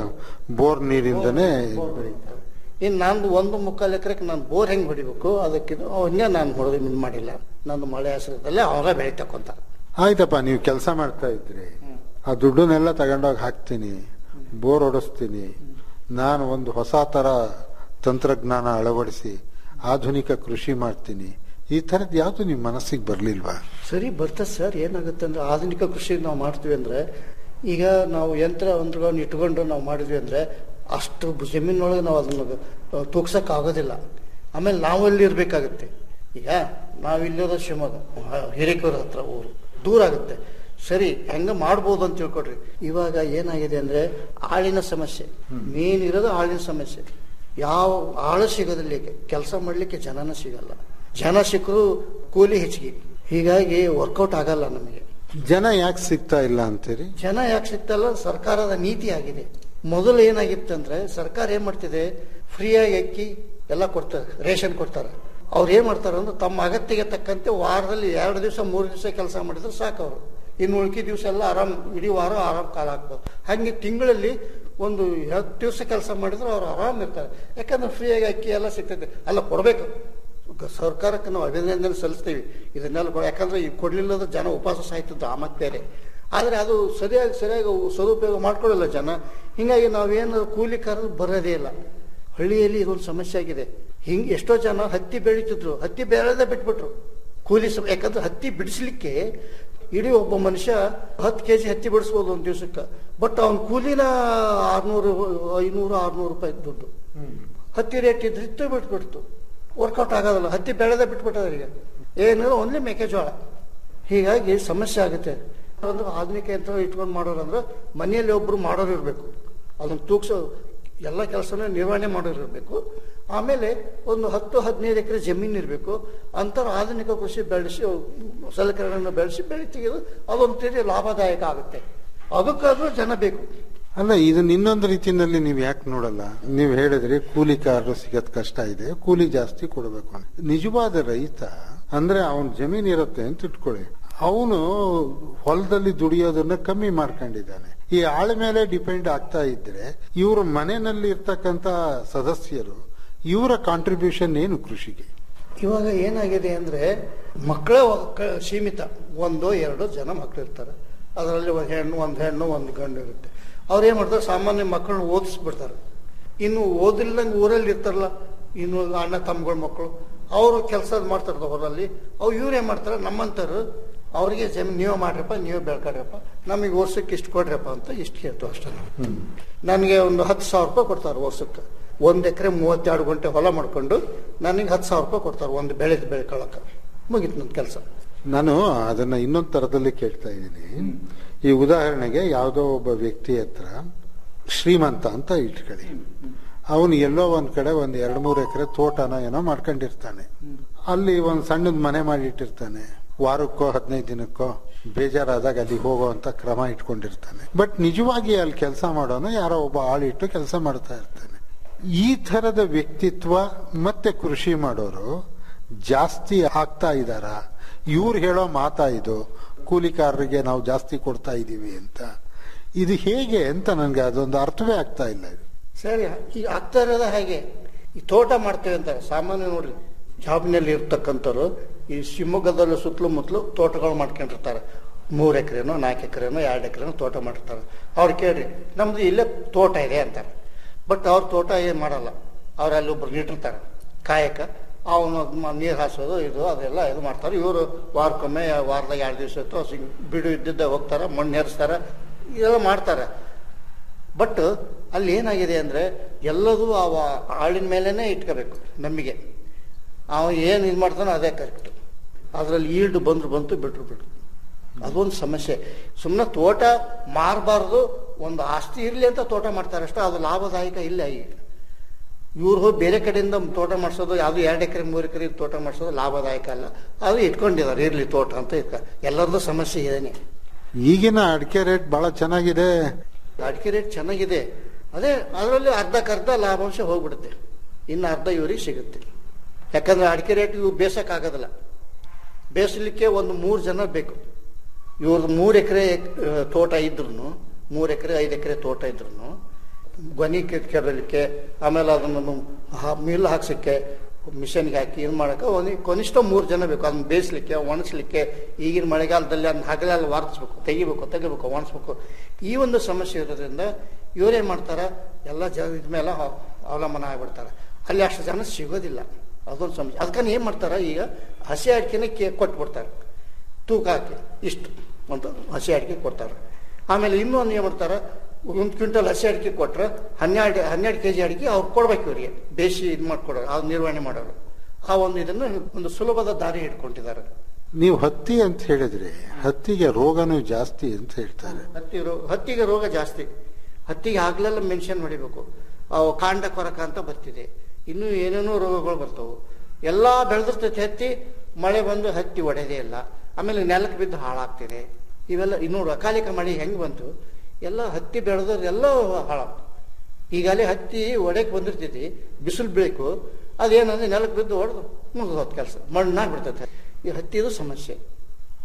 ಬೋರ್ ನೀರಿಂದನೇ ಬೆಳೀತಾರೆ ಇನ್ನು ನಂದು ಒಂದು ಮುಕ್ಕಾಲು ಎಕರೆಗೆ ನಾನು ಬೋರ್ ಹೆಂಗೆ ಹೊಡಿಬೇಕು ಅದಕ್ಕಿಂತ ಅವನ್ನೇ ನಾನು ಹೊಡೆದು ಇದು ಮಾಡಿಲ್ಲ ನಂದು ಮಳೆ ಆಶ್ರಯದಲ್ಲೇ ಅವರ ಬೆಳೆ ತಕೊಂತಾರೆ ಆಯ್ತಪ್ಪ ನೀವು ಕೆಲಸ ಮಾಡ್ತಾ ಇದ್ರಿ ಆ ದುಡ್ಡನ್ನೆಲ್ಲ ತಗೊಂಡೋಗಿ ಹಾಕ್ತೀನಿ ಬೋರ್ ಹೊಡಿಸ್ತೀನಿ ನಾನು ಒಂದು ಹೊಸ ತರ ತಂತ್ರಜ್ಞಾನ ಅಳವಡಿಸಿ ಆಧುನಿಕ ಕೃಷಿ ಮಾಡ್ತೀನಿ ಈ ಥರದ್ದು ಯಾವುದು ನಿಮ್ಮ ಮನಸ್ಸಿಗೆ ಬರ್ಲಿಲ್ವಾ ಸರಿ ಬರ್ತದೆ ಸರ್ ಏನಾಗುತ್ತೆ ಅಂದ್ರೆ ಆಧುನಿಕ ಕೃಷಿ ನಾವು ಮಾಡ್ತೀವಿ ಅಂದ್ರೆ ಈಗ ನಾವು ಯಂತ್ರ ಯಂತ್ರಗಳನ್ನು ಇಟ್ಕೊಂಡು ನಾವು ಮಾಡಿದ್ವಿ ಅಂದ್ರೆ ಅಷ್ಟು ಜಮೀನೊಳಗೆ ನಾವು ಅದನ್ನು ತೂಗ್ಸಕ್ ಆಗೋದಿಲ್ಲ ಆಮೇಲೆ ನಾವಲ್ಲಿ ಇರ್ಬೇಕಾಗತ್ತೆ ಈಗ ನಾವಿಲ್ಲಿರೋದು ಶಿವಮೊಗ್ಗ ಹ- ಹಿರೇಕೆರೆ ಹತ್ರ ಊರು ದೂರ ಆಗುತ್ತೆ ಸರಿ ಹೆಂಗ ಮಾಡ್ಬೋದು ಅಂತ ತಿಳ್ಕೊಡ್ರಿ ಇವಾಗ ಏನಾಗಿದೆ ಅಂದ್ರೆ ಆಳಿನ ಸಮಸ್ಯೆ ಮೇನ್ ಇರೋದು ಆಳಿನ ಸಮಸ್ಯೆ ಯಾವ ಆಳು ಸಿಗೋದಿಲ್ಲ ಈಗ ಕೆಲಸ ಮಾಡ್ಲಿಕ್ಕೆ ಜನನ ಸಿಗಲ್ಲ ಜನ ಸಿಕ್ಕರು ಕೂಲಿ ಹೆಚ್ಚಿಗೆ ಹೀಗಾಗಿ ವರ್ಕೌಟ್ ಆಗಲ್ಲ ನಮಗೆ ಜನ ಯಾಕೆ ಸಿಗ್ತಾ ಇಲ್ಲ ಅಂತೀರಿ ಜನ ಯಾಕೆ ಸಿಗ್ತಲ್ಲ ಸರ್ಕಾರದ ನೀತಿ ಆಗಿದೆ ಮೊದಲು ಏನಾಗಿತ್ತಂದ್ರೆ ಸರ್ಕಾರ ಏನ್ ಮಾಡ್ತಿದೆ ಫ್ರೀಯಾಗಿ ಅಕ್ಕಿ ಎಲ್ಲ ಕೊಡ್ತಾರೆ ರೇಷನ್ ಕೊಡ್ತಾರೆ ಅವ್ರು ಏನ್ ಮಾಡ್ತಾರೆ ಅಂದ್ರೆ ತಮ್ಮ ಅಗತ್ಯಗೆ ತಕ್ಕಂತೆ ವಾರದಲ್ಲಿ ಎರಡು ದಿವಸ ಮೂರು ದಿವಸ ಕೆಲಸ ಮಾಡಿದ್ರೆ ಸಾಕು ಅವರು ಇನ್ನು ಉಳ್ಕಿ ದಿವಸ ಎಲ್ಲ ಆರಾಮ್ ಇಡೀ ವಾರ ಆರಾಮ್ ಕಾಲ ಹಾಕ್ಬೋದು ಹಾಗೆ ತಿಂಗಳಲ್ಲಿ ಒಂದು ಹತ್ತು ದಿವಸ ಕೆಲಸ ಮಾಡಿದ್ರೆ ಅವ್ರು ಆರಾಮ್ ಇರ್ತಾರೆ ಯಾಕಂದ್ರೆ ಫ್ರೀಯಾಗಿ ಅಕ್ಕಿ ಎಲ್ಲ ಸಿಗ್ತೈತೆ ಅಲ್ಲ ಕೊಡಬೇಕು ಗ- ಸರ್ಕಾರಕ್ಕೆ ನಾವು ಅಭಿನಂದನೆ ಸಲ್ಲಿಸ್ತೀವಿ ಇದನ್ನೆಲ್ಲ ಕೊಡ ಯಾಕಂದ್ರೆ ಈ ಕೊಡ್ಲಿಲ್ಲದ ಜನ ಉಪವಾಸ ಸಾಯ್ತಿದ್ದು ಆ ಮತ್ತೆ ಬೇರೆ ಆದರೆ ಅದು ಸರಿಯಾಗಿ ಸರಿಯಾಗಿ ಸದುಪಯೋಗ ಮಾಡ್ಕೊಳ್ಳಲ್ಲ ಜನ ಹಿಂಗಾಗಿ ನಾವೇನು ಕೂಲಿ ಕರೆದು ಬರೋದೇ ಇಲ್ಲ ಹಳ್ಳಿಯಲ್ಲಿ ಇದೊಂದು ಸಮಸ್ಯೆ ಆಗಿದೆ ಹಿಂಗೆ ಎಷ್ಟೋ ಜನ ಹತ್ತಿ ಬೆಳೀತಿದ್ರು ಹತ್ತಿ ಬೆಳೆದೇ ಬಿಟ್ಬಿಟ್ರು ಕೂಲಿ ಸಮ ಯಾಕಂದ್ರೆ ಹತ್ತಿ ಬಿಡಿಸ್ಲಿಕ್ಕೆ ಇಡೀ ಒಬ್ಬ ಮನುಷ್ಯ ಹತ್ತು ಕೆ ಜಿ ಹತ್ತಿ ಬಿಡಿಸ್ಬೋದು ಒಂದು ದಿವಸಕ್ಕೆ ಬಟ್ ಅವ್ನ ಕೂಲಿನ ಆರ್ನೂರು ಐನೂರು ಆರ್ನೂರು ರೂಪಾಯಿ ದುಡ್ಡು ಹತ್ತಿ ರೇಟ್ ಇದ್ರಿತ್ತು ಬಿಟ್ಬಿಡ್ತು ವರ್ಕೌಟ್ ಆಗೋದಿಲ್ಲ ಹತ್ತಿ ಬೆಳೆದೇ ಬಿಟ್ಬಿಟ್ಟದ ಈಗ ಏನಿಲ್ಲ ಒಂದೇ ಮೆಕ್ಕೆಜೋಳ ಹೀಗಾಗಿ ಸಮಸ್ಯೆ ಆಗುತ್ತೆ ಅಂದ್ರೆ ಆಧುನಿಕ ಯಂತ್ರ ಇಟ್ಕೊಂಡು ಮಾಡೋರು ಅಂದ್ರೆ ಮನೆಯಲ್ಲಿ ಒಬ್ರು ಮಾಡೋರು ಇರಬೇಕು ಅದನ್ನ ತೂಗ್ಸೋ ಎಲ್ಲ ಕೆಲಸನ ನಿರ್ವಹಣೆ ಮಾಡೋರು ಇರಬೇಕು ಆಮೇಲೆ ಒಂದು ಹತ್ತು ಹದಿನೈದು ಎಕರೆ ಜಮೀನು ಇರಬೇಕು ಅಂತರ ಆಧುನಿಕ ಕೃಷಿ ಬೆಳೆಸಿ ಸಲಕರಣೆಯನ್ನು ಬೆಳೆಸಿ ಬೆಳೆ ತೆಗೆದು ಅದೊಂದು ರೀತಿ ಲಾಭದಾಯಕ ಆಗುತ್ತೆ ಅದಕ್ಕಾದ್ರೂ ಜನ ಬೇಕು ಅಲ್ಲ ಇದನ್ನ ಇನ್ನೊಂದು ರೀತಿಯಲ್ಲಿ ನೀವು ಯಾಕೆ ನೋಡಲ್ಲ ನೀವು ಹೇಳಿದ್ರಿ ಕೂಲಿಕಾರರು ಸಿಗೋದ್ ಕಷ್ಟ ಇದೆ ಕೂಲಿ ಜಾಸ್ತಿ ಕೊಡಬೇಕು ಅಂತ ನಿಜವಾದ ರೈತ ಅಂದ್ರೆ ಅವನ್ ಜಮೀನ್ ಇರುತ್ತೆ ಅಂತ ಇಟ್ಕೊಳ್ಳಿ ಅವನು ಹೊಲದಲ್ಲಿ ದುಡಿಯೋದನ್ನ ಕಮ್ಮಿ ಮಾಡ್ಕೊಂಡಿದ್ದಾನೆ ಈ ಆಳ ಮೇಲೆ ಡಿಪೆಂಡ್ ಆಗ್ತಾ ಇದ್ರೆ ಇವ್ರ ಮನೆಯಲ್ಲಿ ಇರ್ತಕ್ಕಂತ ಸದಸ್ಯರು ಇವರ ಕಾಂಟ್ರಿಬ್ಯೂಷನ್ ಏನು ಕೃಷಿಗೆ ಇವಾಗ ಏನಾಗಿದೆ ಅಂದ್ರೆ ಮಕ್ಕಳ ಕ- ಸೀಮಿತ ಒಂದು ಎರಡು ಜನ ಮಕ್ಕಳು ಇರ್ತಾರೆ ಅದರಲ್ಲಿ ಒಂದು ಹೆಣ್ಣು ಒಂದು ಹೆಣ್ಣು ಒಂದು ಗಂಡು ಇರುತ್ತೆ ಅವ್ರು ಏನ್ ಮಾಡ್ತಾರೆ ಸಾಮಾನ್ಯ ಮಕ್ಕಳನ್ನ ಓದಿಸ್ಬಿಡ್ತಾರೆ ಇನ್ನು ಓದಿಲ್ದಂಗೆ ಊರಲ್ಲಿ ಇರ್ತಾರಲ್ಲ ಇನ್ನು ಅಣ್ಣ ತಮ್ಮಗಳ ಮಕ್ಕಳು ಅವರು ಕೆಲಸ ಮಾಡ್ತಾರೆ ಹೊರಲ್ಲಿ ಅವು ಇವ್ರು ಏನ್ ಮಾಡ್ತಾರೆ ನಮ್ಮಂತರು ಅವ್ರಿಗೆ ಜಮೀನು ನೀವೇ ಮಾಡ್ರಪ್ಪ ನೀವೇ ಬೆಳ್ಕೊಡ್ರಪ್ಪ ನಮಗೆ ವರ್ಷಕ್ಕೆ ಇಷ್ಟು ಕೊಡ್ರಪ್ಪ ಅಂತ ಇಷ್ಟು ಕೇಳ್ತು ಅಷ್ಟೇ ನಾವು. ನನಗೆ ಒಂದು ಹತ್ತು ಸಾವಿರ ರೂಪಾಯಿ ಕೊಡ್ತಾರೆ ವರ್ಷಕ್ಕೆ ಒಂದು ಎಕರೆ ಮೂವತ್ತೆರಡು ಗಂಟೆ ಹೊಲ ಮಾಡ್ಕೊಂಡು ನನಗೆ ಹತ್ತು ಸಾವಿರ ರೂಪಾಯಿ ಕೊಡ್ತಾರೆ ಒಂದು ಬೆಳೆ ಬೆಳ್ಕೊಳಕ್ಕೆ ಮುಗೀತು ನನ್ನ ಕೆಲಸ ನಾನು ಅದನ್ನ ಇನ್ನೊಂದು ತರದಲ್ಲಿ ಕೇಳ್ತಾ ಇದ್ದೀನಿ ಈ ಉದಾಹರಣೆಗೆ ಯಾವುದೋ ಒಬ್ಬ ವ್ಯಕ್ತಿ ಹತ್ರ ಶ್ರೀಮಂತ ಅಂತ ಇಟ್ಕೊಳ್ಳಿ ಅವನು ಎಲ್ಲೋ ಒಂದ್ ಕಡೆ ಒಂದ್ ಎರಡ್ ಮೂರು ಎಕರೆ ತೋಟನ ಏನೋ ಮಾಡ್ಕೊಂಡಿರ್ತಾನೆ ಅಲ್ಲಿ ಒಂದ್ ಸಣ್ಣದ್ ಮನೆ ಮಾಡಿಟ್ಟಿರ್ತಾನೆ ವಾರಕ್ಕೋ ಹದಿನೈದು ದಿನಕ್ಕೋ ಬೇಜಾರಾದಾಗ ಅಲ್ಲಿ ಹೋಗೋ ಅಂತ ಕ್ರಮ ಇಟ್ಕೊಂಡಿರ್ತಾನೆ ಬಟ್ ನಿಜವಾಗಿ ಅಲ್ಲಿ ಕೆಲಸ ಮಾಡೋನು ಯಾರೋ ಒಬ್ಬ ಆಳಿಟ್ಟು ಕೆಲಸ ಮಾಡ್ತಾ ಇರ್ತಾನೆ ಈ ತರದ ವ್ಯಕ್ತಿತ್ವ ಮತ್ತೆ ಕೃಷಿ ಮಾಡೋರು ಜಾಸ್ತಿ ಆಗ್ತಾ ಇದಾರ ಇವ್ರು ಹೇಳೋ ಮಾತಾ ಇದು ಕೂಲಿಕಾರರಿಗೆ ನಾವು ಜಾಸ್ತಿ ಕೊಡ್ತಾ ಇದೀವಿ ಅಂತ ಇದು ಹೇಗೆ ಅಂತ ನನ್ಗೆ ಅದೊಂದು ಅರ್ಥವೇ ಆಗ್ತಾ ಇಲ್ಲ ಇದು ಸರಿ ಈಗ ಆಗ್ತಾ ಇರೋದ ಹಾಗೆ ಈ ತೋಟ ಮಾಡ್ತೇವೆ ಅಂತಾರೆ ಸಾಮಾನ್ಯ ನೋಡ್ರಿ ಜಾಬ್ನಲ್ಲಿ ಇರ್ತಕ್ಕಂಥವ್ರು ಈ ಶಿವಮೊಗ್ಗದಲ್ಲಿ ಸುತ್ತಲೂ ಮುತ್ತಲು ತೋಟಗಳು ಮಾಡ್ಕೊಂಡಿರ್ತಾರೆ ಮೂರು ಎಕರೆನೋ ನಾಲ್ಕು ಎಕರೆನೋ ಎರಡು ಎಕರೆನೋ ತೋಟ ಮಾಡಿರ್ತಾರೆ ಅವ್ರು ಕೇಳ್ರಿ ನಮ್ದು ಇಲ್ಲೇ ತೋಟ ಇದೆ ಅಂತಾರೆ ಬಟ್ ಅವ್ರ ತೋಟ ಏನು ಮಾಡಲ್ಲ ಅವ್ರು ಅಲ್ಲಿ ಒಬ್ರು ಇಟ್ಟಿರ್ತಾರೆ ಕಾಯಕ ಅವನು ನೀರು ಹಾಸೋದು ಇದು ಅದೆಲ್ಲ ಇದು ಮಾಡ್ತಾರೆ ಇವರು ವಾರಕ್ಕೊಮ್ಮೆ ವಾರದಾಗ ಎರಡು ದಿವಸ ಇತ್ತು ಸಿಗ್- ಬಿಡು ಇದ್ದಿದ್ದ ಹೋಗ್ತಾರೆ ಮಣ್ಣು ಹೇರಿಸ್ತಾರೆ ಇದೆಲ್ಲ ಮಾಡ್ತಾರೆ ಬಟ್ ಅಲ್ಲಿ ಏನಾಗಿದೆ ಅಂದ್ರೆ ಎಲ್ಲದೂ ಅವ ಆಳಿನ ಮೇಲೇನೆ ಇಟ್ಕೋಬೇಕು ನಮಗೆ ಅವ ಏನು ಇದು ಮಾಡ್ತಾನೋ ಅದೇ ಕರೆಕ್ಟ್ ಅದರಲ್ಲಿ ಈಲ್ಡ್ ಬಂದ್ರು ಬಂತು ಬಿಟ್ರು ಬಿಟ್ರು ಅದೊಂದು ಸಮಸ್ಯೆ ಸುಮ್ಮನೆ ತೋಟ ಮಾರಬಾರ್ದು ಒಂದು ಆಸ್ತಿ ಇರಲಿ ಅಂತ ತೋಟ ಮಾಡ್ತಾರೆ ಅಷ್ಟೇ ಅದು ಲಾಭದಾಯಕ ಇಲ್ಲ ಈಗ ಇವ್ರು ಹೋಗಿ ಬೇರೆ ಕಡೆಯಿಂದ ತೋಟ ಮಾಡಿಸೋದು ಯಾವುದು ಎರಡು ಎಕರೆ ಮೂರು ಎಕರೆ ತೋಟ ಮಾಡಿಸೋದು ಲಾಭದಾಯಕ ಅಲ್ಲ ಅದು ಇಟ್ಕೊಂಡಿದ್ದಾರೆ ಇರ್ಲಿ ತೋಟ ಅಂತ ಇಟ್ಕ ಎಲ್ಲರದ್ದು ಸಮಸ್ಯೆ ಇದೇನೆ ಈಗಿನ ಅಡಿಕೆ ರೇಟ್ ಬಹಳ ಚೆನ್ನಾಗಿದೆ ಅಡಿಕೆ ರೇಟ್ ಚೆನ್ನಾಗಿದೆ ಅದೇ ಅದರಲ್ಲಿ ಅರ್ಧಕ್ಕರ್ಧ ಲಾಭಾಂಶ ಹೋಗ್ಬಿಡುತ್ತೆ ಇನ್ನು ಅರ್ಧ ಇವರಿಗೆ ಸಿಗುತ್ತೆ ಯಾಕಂದ್ರೆ ಅಡಿಕೆ ರೇಟ್ ಇವು ಬೇಸಕ್ಕಾಗೋದಿಲ್ಲ ಬೇಯಿಸ್ಲಿಕ್ಕೆ ಒಂದು ಮೂರು ಜನ ಬೇಕು ಇವ್ರದ್ದು ಮೂರು ಎಕರೆ ತೋಟ ಇದ್ರು ಮೂರು ಎಕರೆ ಐದು ಎಕರೆ ತೋಟ ಇದ್ರು ಗೊನಿ ಕೆ- ಕೆಡಲಿಕ್ಕೆ ಆಮೇಲೆ ಅದನ್ನು ಮಿಲ್ ಹಾಕ್ಸಕ್ಕೆ ಮಿಷನ್ಗೆ ಹಾಕಿ ಇದು ಮಾಡಕ್ಕೆ ಒಂದು ಕನಿಷ್ಠ ಮೂರು ಜನ ಬೇಕು ಅದನ್ನ ಬೇಯಿಸ್ಲಿಕ್ಕೆ ಒಣಸ್ಲಿಕ್ಕೆ ಈಗಿನ ಮಳೆಗಾಲದಲ್ಲಿ ಅದನ್ನ ಹಗಲೆಲ್ಲ ವಾರಿಸ್ಬೇಕು ತೆಗಿಬೇಕು ತೆಗಿಬೇಕು ಒಣಸ್ಬೇಕು ಈ ಒಂದು ಸಮಸ್ಯೆ ಇರೋದ್ರಿಂದ ಇವ್ರೇನ್ ಮಾಡ್ತಾರೆ ಎಲ್ಲ ಜನ ಇದ ಮೇಲೆ ಅವ- ಅವಲಂಬನ ಆಗ್ಬಿಡ್ತಾರೆ ಅಲ್ಲಿ ಅಷ್ಟು ಜನ ಸಿಗೋದಿಲ್ಲ ಅದೊಂದು ಸಮಸ್ಯೆ ಅದಕ್ಕೆ ಏನ್ ಮಾಡ್ತಾರೆ ಈಗ ಹಸಿ ಅಡಿಕೆನ ಕೇ ಕೊಟ್ಬಿಡ್ತಾರೆ ತೂಕ ಹಾಕಿ ಇಷ್ಟು ಅಂತ ಹಸಿ ಅಡಿಕೆ ಕೊಡ್ತಾರೆ ಆಮೇಲೆ ಇನ್ನೂ ಒಂದು ಏನು ಮಾಡ್ತಾರೆ ಒಂದು ಕ್ವಿಂಟಲ್ ಹಸಿ ಅಡಿಕೆ ಕೊಟ್ರೆ ಹನ್ನೆರಡು ಹನ್ನೆರಡು ಕೆ ಜಿ ಅಡಿಕೆ ಅವ್ರು ಕೊಡ್ಬೇಕು ಇವರಿಗೆ ಬೇಸಿ ಇದು ಮಾಡ್ಕೊಡೋರು ಅದು ನಿರ್ವಹಣೆ ಮಾಡೋರು ಆ ಒಂದು ಇದನ್ನು ಒಂದು ಸುಲಭದ ದಾರಿ ಇಟ್ಕೊಂಡಿದ್ದಾರೆ ನೀವು ಹತ್ತಿ ಅಂತ ಹೇಳಿದ್ರಿ ಹತ್ತಿಗೆ ರೋಗನೂ ಜಾಸ್ತಿ ಅಂತ ಹೇಳ್ತಾರೆ ಹತ್ತಿ ರೋಗ ಹತ್ತಿಗೆ ರೋಗ ಜಾಸ್ತಿ ಹತ್ತಿಗೆ ಆಗ್ಲೆಲ್ಲ ಮೆನ್ಷನ್ ಹೊಡಿಬೇಕು ಅವು ಕಾಂಡ ಕೊರಕ ಅಂತ ಬರ್ತಿದೆ ಇನ್ನು ಏನೇನೋ ರೋಗಗಳು ಬರ್ತವು ಎಲ್ಲ ಬೆಳೆದಿರ್ತೈತೆ ಹತ್ತಿ ಮಳೆ ಬಂದು ಹತ್ತಿ ಒಡೆದೇ ಇಲ್ಲ ಆಮೇಲೆ ನೆಲಕ್ಕೆ ಬಿದ್ದು ಹಾಳಾಗ್ತಿದೆ ಇವೆಲ್ಲ ಇನ್ನು ಅಕಾಲಿಕ ಮಳೆ ಹೆಂಗೆ ಬಂತು ಎಲ್ಲ ಹತ್ತಿ ಬೆಳೆದವ್ರೆಲ್ಲ ಹಾಳಾಗ್ತು ಈಗಾಗಲೇ ಹತ್ತಿ ಒಡೆಗೆ ಬಂದಿರ್ತೈತಿ ಬಿಸಿಲು ಬೀಳಕು ಅದೇನಂದ್ರೆ ನೆಲಕ್ಕೆ ಬಿದ್ದು ಹೊಡೆದು ಮುಗಿದು ಹೋದ ಕೆಲಸ ಮಣ್ಣಾಗಿ ಬಿಡ್ತೈತೆ ಈ ಹತ್ತಿದು ಸಮಸ್ಯೆ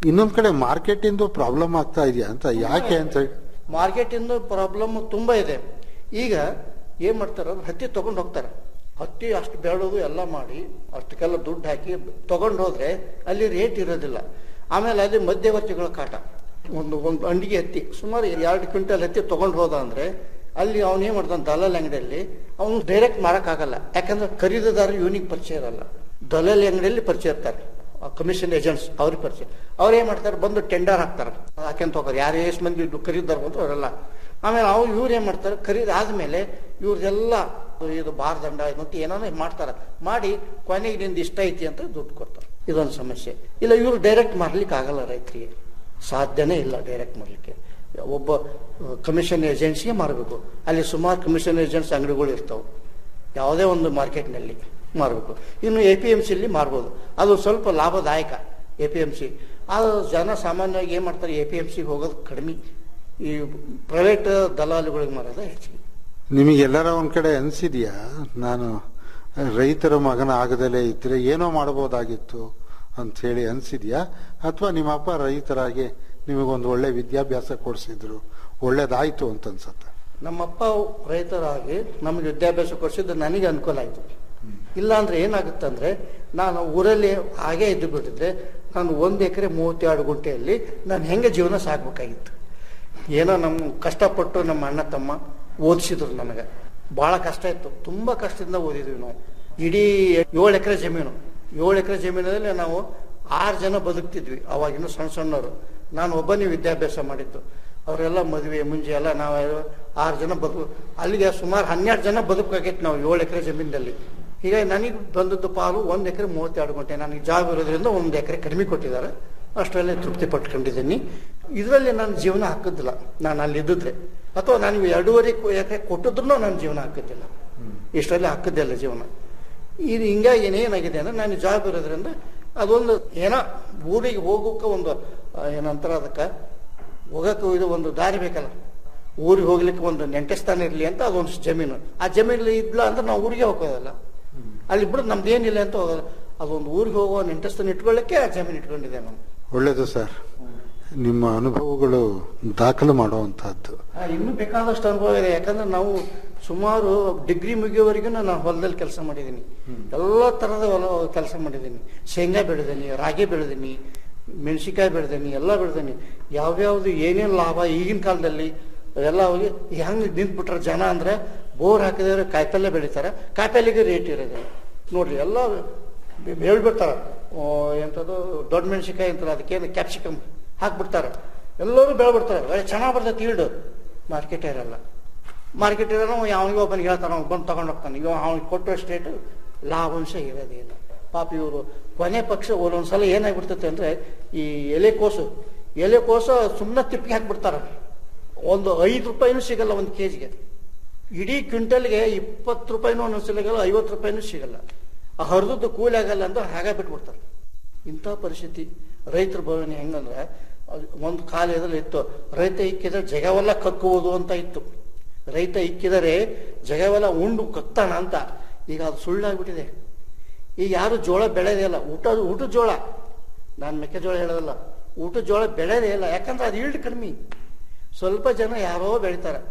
ಇನ್ನೊಂದ್ ಕಡೆ ಮಾರ್ಕೆಟ್ ಇಂದು ಪ್ರಾಬ್ಲಮ್ ಆಗ್ತಾ ಇದೆಯಾ ಅಂತ ಯಾಕೆ ಅಂತ ಹೇಳಿ ಮಾರ್ಕೆಟ್ ಇಂದ ಪ್ರಾಬ್ಲಮ್ ತುಂಬಾ ಇದೆ ಈಗ ಏನ್ ಮಾಡ್ತಾರ ಅಂದ್ರೆ ಹತ್ತಿ ತಗೊಂಡು ಹೋಗ್ತಾರೆ ಹತ್ತಿ ಅಷ್ಟು ಬೆಳೋದು ಎಲ್ಲ ಮಾಡಿ ಅಷ್ಟಕ್ಕೆಲ್ಲ ದುಡ್ಡು ಹಾಕಿ ತಗೊಂಡು ಹೋದ್ರೆ ಅಲ್ಲಿ ರೇಟ್ ಇರೋದಿಲ್ಲ ಆಮೇಲೆ ಅಲ್ಲಿ ಮಧ್ಯವರ್ತಿಗಳ ಕಾಟ ಒಂದು ಒಂದು ಅಂಡಿಗೆ ಹತ್ತಿ ಸುಮಾರು ಎರಡು ಕ್ವಿಂಟಲ್ ಹತ್ತಿ ತಗೊಂಡು ಹೋದ ಅಂದ್ರೆ ಅಲ್ಲಿ ಅವನು ಏನ್ ಮಾಡ್ತಾನೆ ದಲಾಲ್ ಅಂಗಡಿಯಲ್ಲಿ ಅವನು ಡೈರೆಕ್ಟ್ ಮಾರಕ್ಕಾಗಲ್ಲ ಯಾಕಂದ್ರೆ ಖರೀದಿದಾರ ಇವನಿಗೆ ಪರಿಚಯ ಇರಲ್ಲ ದಲಾಲಿ ಅಂಗಡಿಯಲ್ಲಿ ಪರಿಚಯ ಇರ್ತಾರೆ ಕಮಿಷನ್ ಏಜೆಂಟ್ಸ್ ಅವ್ರಿಗೆ ಪರಿಚಯ ಅವ್ರು ಏನ್ ಮಾಡ್ತಾರೆ ಬಂದು ಟೆಂಡರ್ ಹಾಕ್ತಾರೆ ಹಾಕ್ಯಂತ ಹೋಗೋರು ಯಾರು ಎಷ್ಟು ಮಂದಿ ಖರೀದಾರ ಬಂತು ಅವರೆಲ್ಲ ಆಮೇಲೆ ಅವ್ರು ಇವ್ರು ಏನ್ ಮಾಡ್ತಾರೆ ಖರೀದಿ ಆದ್ಮೇಲೆ ಇವ್ರದೆಲ್ಲ ಇದು ಬಾರದಂಡ ಮತ್ತೆ ಏನಾನ ಮಾಡ್ತಾರೆ ಮಾಡಿ ಕೊನೆಗೆ ನಿಂದು ಇಷ್ಟ ಐತಿ ಅಂತ ದುಡ್ಡು ಕೊಡ್ತಾರೆ ಇದೊಂದು ಸಮಸ್ಯೆ ಇಲ್ಲ ಇವ್ರು ಡೈರೆಕ್ಟ್ ಮಾರ್ಲಿಕ್ಕೆ ಆಗಲ್ಲ ರೈತರಿಗೆ ಸಾಧ್ಯನೇ ಇಲ್ಲ ಡೈರೆಕ್ಟ್ ಮಾರ್ಲಿಕ್ಕೆ ಒಬ್ಬ ಕಮಿಷನ್ ಏಜೆನ್ಸಿಗೆ ಮಾರಬೇಕು ಅಲ್ಲಿ ಸುಮಾರು ಕಮಿಷನ್ ಏಜೆಂಟ್ಸ್ ಅಂಗಡಿಗಳು ಇರ್ತಾವೆ ಯಾವುದೇ ಒಂದು ಮಾರ್ಕೆಟ್ನಲ್ಲಿ ಮಾರಬೇಕು ಇನ್ನು ಎ ಪಿ ಎಮ್ ಸಿಲಿ ಮಾರ್ಬೋದು ಅದು ಸ್ವಲ್ಪ ಲಾಭದಾಯಕ ಎ ಪಿ ಎಮ್ ಸಿ ಆದ್ರೆ ಜನ ಸಾಮಾನ್ಯವಾಗಿ ಏನು ಮಾಡ್ತಾರೆ ಎ ಪಿ ಎಮ್ ಸಿಗೆ ಹೋಗೋದು ಕಡಿಮೆ ಈ ಪ್ರೈವೇಟ್ ದಲಾಲಿಗಳಿಗೆ ಮಾರೋದು ಹೆಚ್ಚಿಗೆ ನಿಮಗೆಲ್ಲರ ಒಂದ್ ಕಡೆ ಅನ್ಸಿದ್ಯಾ ನಾನು ರೈತರ ಮಗನ ಆಗದಲೇ ಇದ್ರೆ ಏನೋ ಮಾಡಬಹುದಾಗಿತ್ತು ಅಂತ ಹೇಳಿ ಅನ್ಸಿದ್ಯಾ ಅಥವಾ ನಿಮ್ಮಪ್ಪ ರೈತರಾಗಿ ನಿಮಗೊಂದು ಒಳ್ಳೆ ವಿದ್ಯಾಭ್ಯಾಸ ಕೊಡಿಸಿದ್ರು ಒಳ್ಳೇದಾಯ್ತು ಅಂತ ಅನ್ಸತ್ತೆ ನಮ್ಮಪ್ಪ ರೈತರಾಗಿ ನಮಗೆ ವಿದ್ಯಾಭ್ಯಾಸ ಕೊಡಿಸಿದ್ದು ನನಗೆ ಅನುಕೂಲ ಆಯಿತು ಇಲ್ಲ ಅಂದ್ರೆ ಏನಾಗುತ್ತಂದ್ರೆ ನಾನು ಊರಲ್ಲಿ ಹಾಗೆ ಇದ್ದು ಬಿಟ್ಟಿದ್ರೆ ನಾನು ಒಂದು ಎಕರೆ ಮೂವತ್ತೆರಡು ಗುಂಟೆಯಲ್ಲಿ ನಾನು ಹೆಂಗೆ ಜೀವನ ಸಾಕ್ಬೇಕಾಗಿತ್ತು ಏನೋ ನಮ್ಮ ಕಷ್ಟಪಟ್ಟು ನಮ್ಮ ಅಣ್ಣ ತಮ್ಮ ಓದಿಸಿದ್ರು ನನಗೆ ಬಹಳ ಕಷ್ಟ ಇತ್ತು ತುಂಬಾ ಕಷ್ಟದಿಂದ ಓದಿದ್ವಿ ನಾವು ಇಡೀ ಏಳು ಎಕರೆ ಜಮೀನು ಏಳು ಎಕರೆ ಜಮೀನಲ್ಲಿ ನಾವು ಆರು ಜನ ಬದುಕ್ತಿದ್ವಿ ಅವಾಗಿನ್ನೂ ಸಣ್ಣ ಸಣ್ಣವರು ನಾನು ಒಬ್ಬನೇ ವಿದ್ಯಾಭ್ಯಾಸ ಮಾಡಿದ್ದು ಅವರೆಲ್ಲ ಮದುವೆ ಮುಂಜೆ ಎಲ್ಲ ನಾವು ಆರು ಜನ ಬದುಕು ಅಲ್ಲಿಗೆ ಸುಮಾರು ಹನ್ನೆರಡು ಜನ ಬದುಕಾಗೈತೆ ನಾವು ಏಳು ಎಕರೆ ಜಮೀನಲ್ಲಿ ಹೀಗಾಗಿ ನನಗೆ ಬಂದದ್ದು ಪಾಲು ಒಂದು ಎಕರೆ ಮೂವತ್ತೆರಡು ಗಂಟೆ ನನಗೆ ಜಾಬ್ ಇರೋದ್ರಿಂದ ಒಂದು ಎಕರೆ ಕಡಿಮೆ ಕೊಟ್ಟಿದ್ದಾರೆ ಅಷ್ಟರಲ್ಲೇ ತೃಪ್ತಿ ಪಟ್ಕೊಂಡಿದ್ದೀನಿ ಇದರಲ್ಲಿ ನನ್ನ ಜೀವನ ಹಾಕಿದ್ದಿಲ್ಲ ನಾನು ಅಲ್ಲಿ ಇದ್ದಿದ್ರೆ ಅಥವಾ ನನಗೆ ಎರಡೂವರೆ ಎಕರೆ ಕೊಟ್ಟಿದ್ರು ನನ್ನ ಜೀವನ ಹಾಕಿದ್ದಿಲ್ಲ ಇಷ್ಟರಲ್ಲಿ ಹಾಕಿದ್ದಿಲ್ಲ ಜೀವನ ಇದು ಹಿಂಗಾಗಿ ಏನೇನಾಗಿದೆ ಅಂದ್ರೆ ನಾನು ಜಾಬ್ ಇರೋದ್ರಿಂದ ಅದೊಂದು ಏನೋ ಊರಿಗೆ ಹೋಗೋಕೆ ಒಂದು ಆ, ಏನಂತಾರ ಅದಕ್ಕೆ ಹೋಗಕ್ಕೆ ಇದು ಒಂದು ದಾರಿ ಬೇಕಲ್ಲ ಊರಿಗೆ ಹೋಗ್ಲಿಕ್ಕೆ ಒಂದು ನೆಂಟಸ್ಥಾನ ಇರಲಿ ಅಂತ ಅದೊಂದು ಜಮೀನು ಆ ಜಮೀನು ಇದ್ಲ ಅಂದ್ರೆ ನಾವು ಊರಿಗೆ ಹೋಗೋದಲ್ಲ ಅಲ್ಲಿ ಬಿಡು ನಮ್ದು ಏನಿಲ್ಲ ಅಂತ ಹೋಗೋದು ಅದೊಂದು ಊರಿಗೆ ಹೋಗೋ ನೆಂಟಸ್ಥಾನ ಇಟ್ಕೊಳ್ಳಿಕ್ಕೆ ಆ ಜಮೀನು ಇಟ್ಕೊಂಡಿದ್ದೆ ನಾನು ಒಳ್ಳೇದು ಸರ್ ನಿಮ್ಮ ಅನುಭವಗಳು ದಾಖಲು ಮಾಡುವಂತಹದ್ದು ಆ, ಇನ್ನೂ ಬೇಕಾದಷ್ಟು ಅನುಭವ ಇದೆ ಯಾಕಂದ್ರೆ ನಾವು ಸುಮಾರು ಡಿಗ್ರಿ ಮುಗಿಯೋವರೆಗೂ ನಾನು ಹೊಲದಲ್ಲಿ ಕೆಲಸ ಮಾಡಿದ್ದೀನಿ ಎಲ್ಲ ತರದ ಹೊಲ ಕೆಲಸ ಮಾಡಿದ್ದೀನಿ ಶೇಂಗಾ ಬೆಳೆದೀನಿ ರಾಗಿ ಬೆಳೆದೀನಿ ಮೆಣಸಿಕಾಯಿ ಬೆಳೆದೀನಿ ಎಲ್ಲ ಬೆಳೆದೀನಿ ಯಾವ್ಯಾವ್ದು ಏನೇನು ಲಾಭ ಈಗಿನ ಕಾಲದಲ್ಲಿ ಎಲ್ಲ ಹೋಗಿ ಹೆಂಗ್ ನಿಂತ್ಬಿಟ್ರ ಜನ ಅಂದ್ರೆ ಬೋರ್ ಹಾಕಿದ್ರೆ ಕಾಯಿಪಲ್ಯ ಬೆಳಿತಾರೆ ಕಾಯಿಪಲ್ಯಗೆ ರೇಟ್ ಇರೋದಿಲ್ಲ ನೋಡ್ರಿ ಎಲ್ಲ ಬೆ- ಹೇಳ್ಬಿಡ್ತಾರ ಆ, ಎಂಥದ್ದು ದೊಡ್ಡ ಮೆಣಸಿಕಾಯಿ ಅಂತಾರೆ ಅದಕ್ಕೇನು ಕ್ಯಾಪ್ಸಿಕಮ್ ಹಾಕ್ಬಿಡ್ತಾರೆ ಎಲ್ಲರೂ ಬೆಳೆಬಿಡ್ತಾರೆ ಒಳ್ಳೆ ಚೆನ್ನಾಗಿ ಬರ್ತೈತೆ ಈಲ್ಡ್ ಮಾರ್ಕೆಟ್ ಇರಲ್ಲ ಮಾರ್ಕೆಟ್ ಇರೋನು ಯಾವನಿಗೆ ಒಬ್ಬನಿಗೆ ಹೇಳ್ತಾನೆ ಅವ್ನು ಬಂದು ತಗೊಂಡು ಹೋಗ್ತಾನೆ ಈಗ ಅವ್ನಿಗೆ ಕೊಟ್ಟೋ ಸ್ಟೇಟ್ ಲಾಭಾಂಶ ಇರೋದೇ ಇಲ್ಲ ಪಾಪ ಇವರು ಕೊನೆ ಪಕ್ಷ ಒಂದೊಂದ್ಸಲ ಏನಾಗ್ಬಿಡ್ತೈತೆ ಅಂದ್ರೆ ಈ ಎಲೆಕೋಸು ಎಲೆಕೋಸು ಸುಮ್ಮನೆ ತಿಪ್ಪಿಗೆ ಹಾಕ್ಬಿಡ್ತಾರೆ ಒಂದು ಐದು ರೂಪಾಯಿನೂ ಸಿಗಲ್ಲ ಒಂದು ಕೆಜಿಗೆ ಇಡೀ ಕ್ವಿಂಟಲ್ಗೆ ಇಪ್ಪತ್ತು ರೂಪಾಯಿನೂ ಒಂದೊಂದು ಸಿಗಲ್ಲ ಐವತ್ತು ರೂಪಾಯಿನೂ ಸಿಗಲ್ಲ ಆ ಹರಿದದ್ದು ಕೂಲಿ ಆಗಲ್ಲ ಅಂತ ಹಾಗೆ ಬಿಟ್ಬಿಡ್ತಾರೆ ಇಂಥ ಪರಿಸ್ಥಿತಿ ರೈತರ ಭಾವನೆ ಹೆಂಗಂದ್ರೆ ಅದು ಒಂದು ಕಾಲದಲ್ಲಿ ಇತ್ತು ರೈತ ಇಕ್ಕಿದ್ರೆ ಜಗವೆಲ್ಲ ಕಕ್ಕುವುದು ಅಂತ ಇತ್ತು ರೈತ ಇಕ್ಕಿದರೆ ಜಗವೆಲ್ಲ ಉಂಡು ಕಕ್ತಾನ ಅಂತ ಈಗ ಅದು ಸುಳ್ಳಾಗ್ಬಿಟ್ಟಿದೆ ಈಗ ಯಾರು ಜೋಳ ಬೆಳೆದೇ ಇಲ್ಲ ಊಟ ಊಟದ ಜೋಳ ನಾನು ಮೆಕ್ಕೆಜೋಳ ಹೇಳೋದಲ್ಲ ಊಟದ ಜೋಳ ಬೆಳೆದೇ ಇಲ್ಲ ಯಾಕಂದ್ರೆ ಅದು ಈಲ್ಡ್ ಕಡಿಮೆ ಸ್ವಲ್ಪ ಜನ ಯಾರೋ ಬೆಳಿತಾರೆ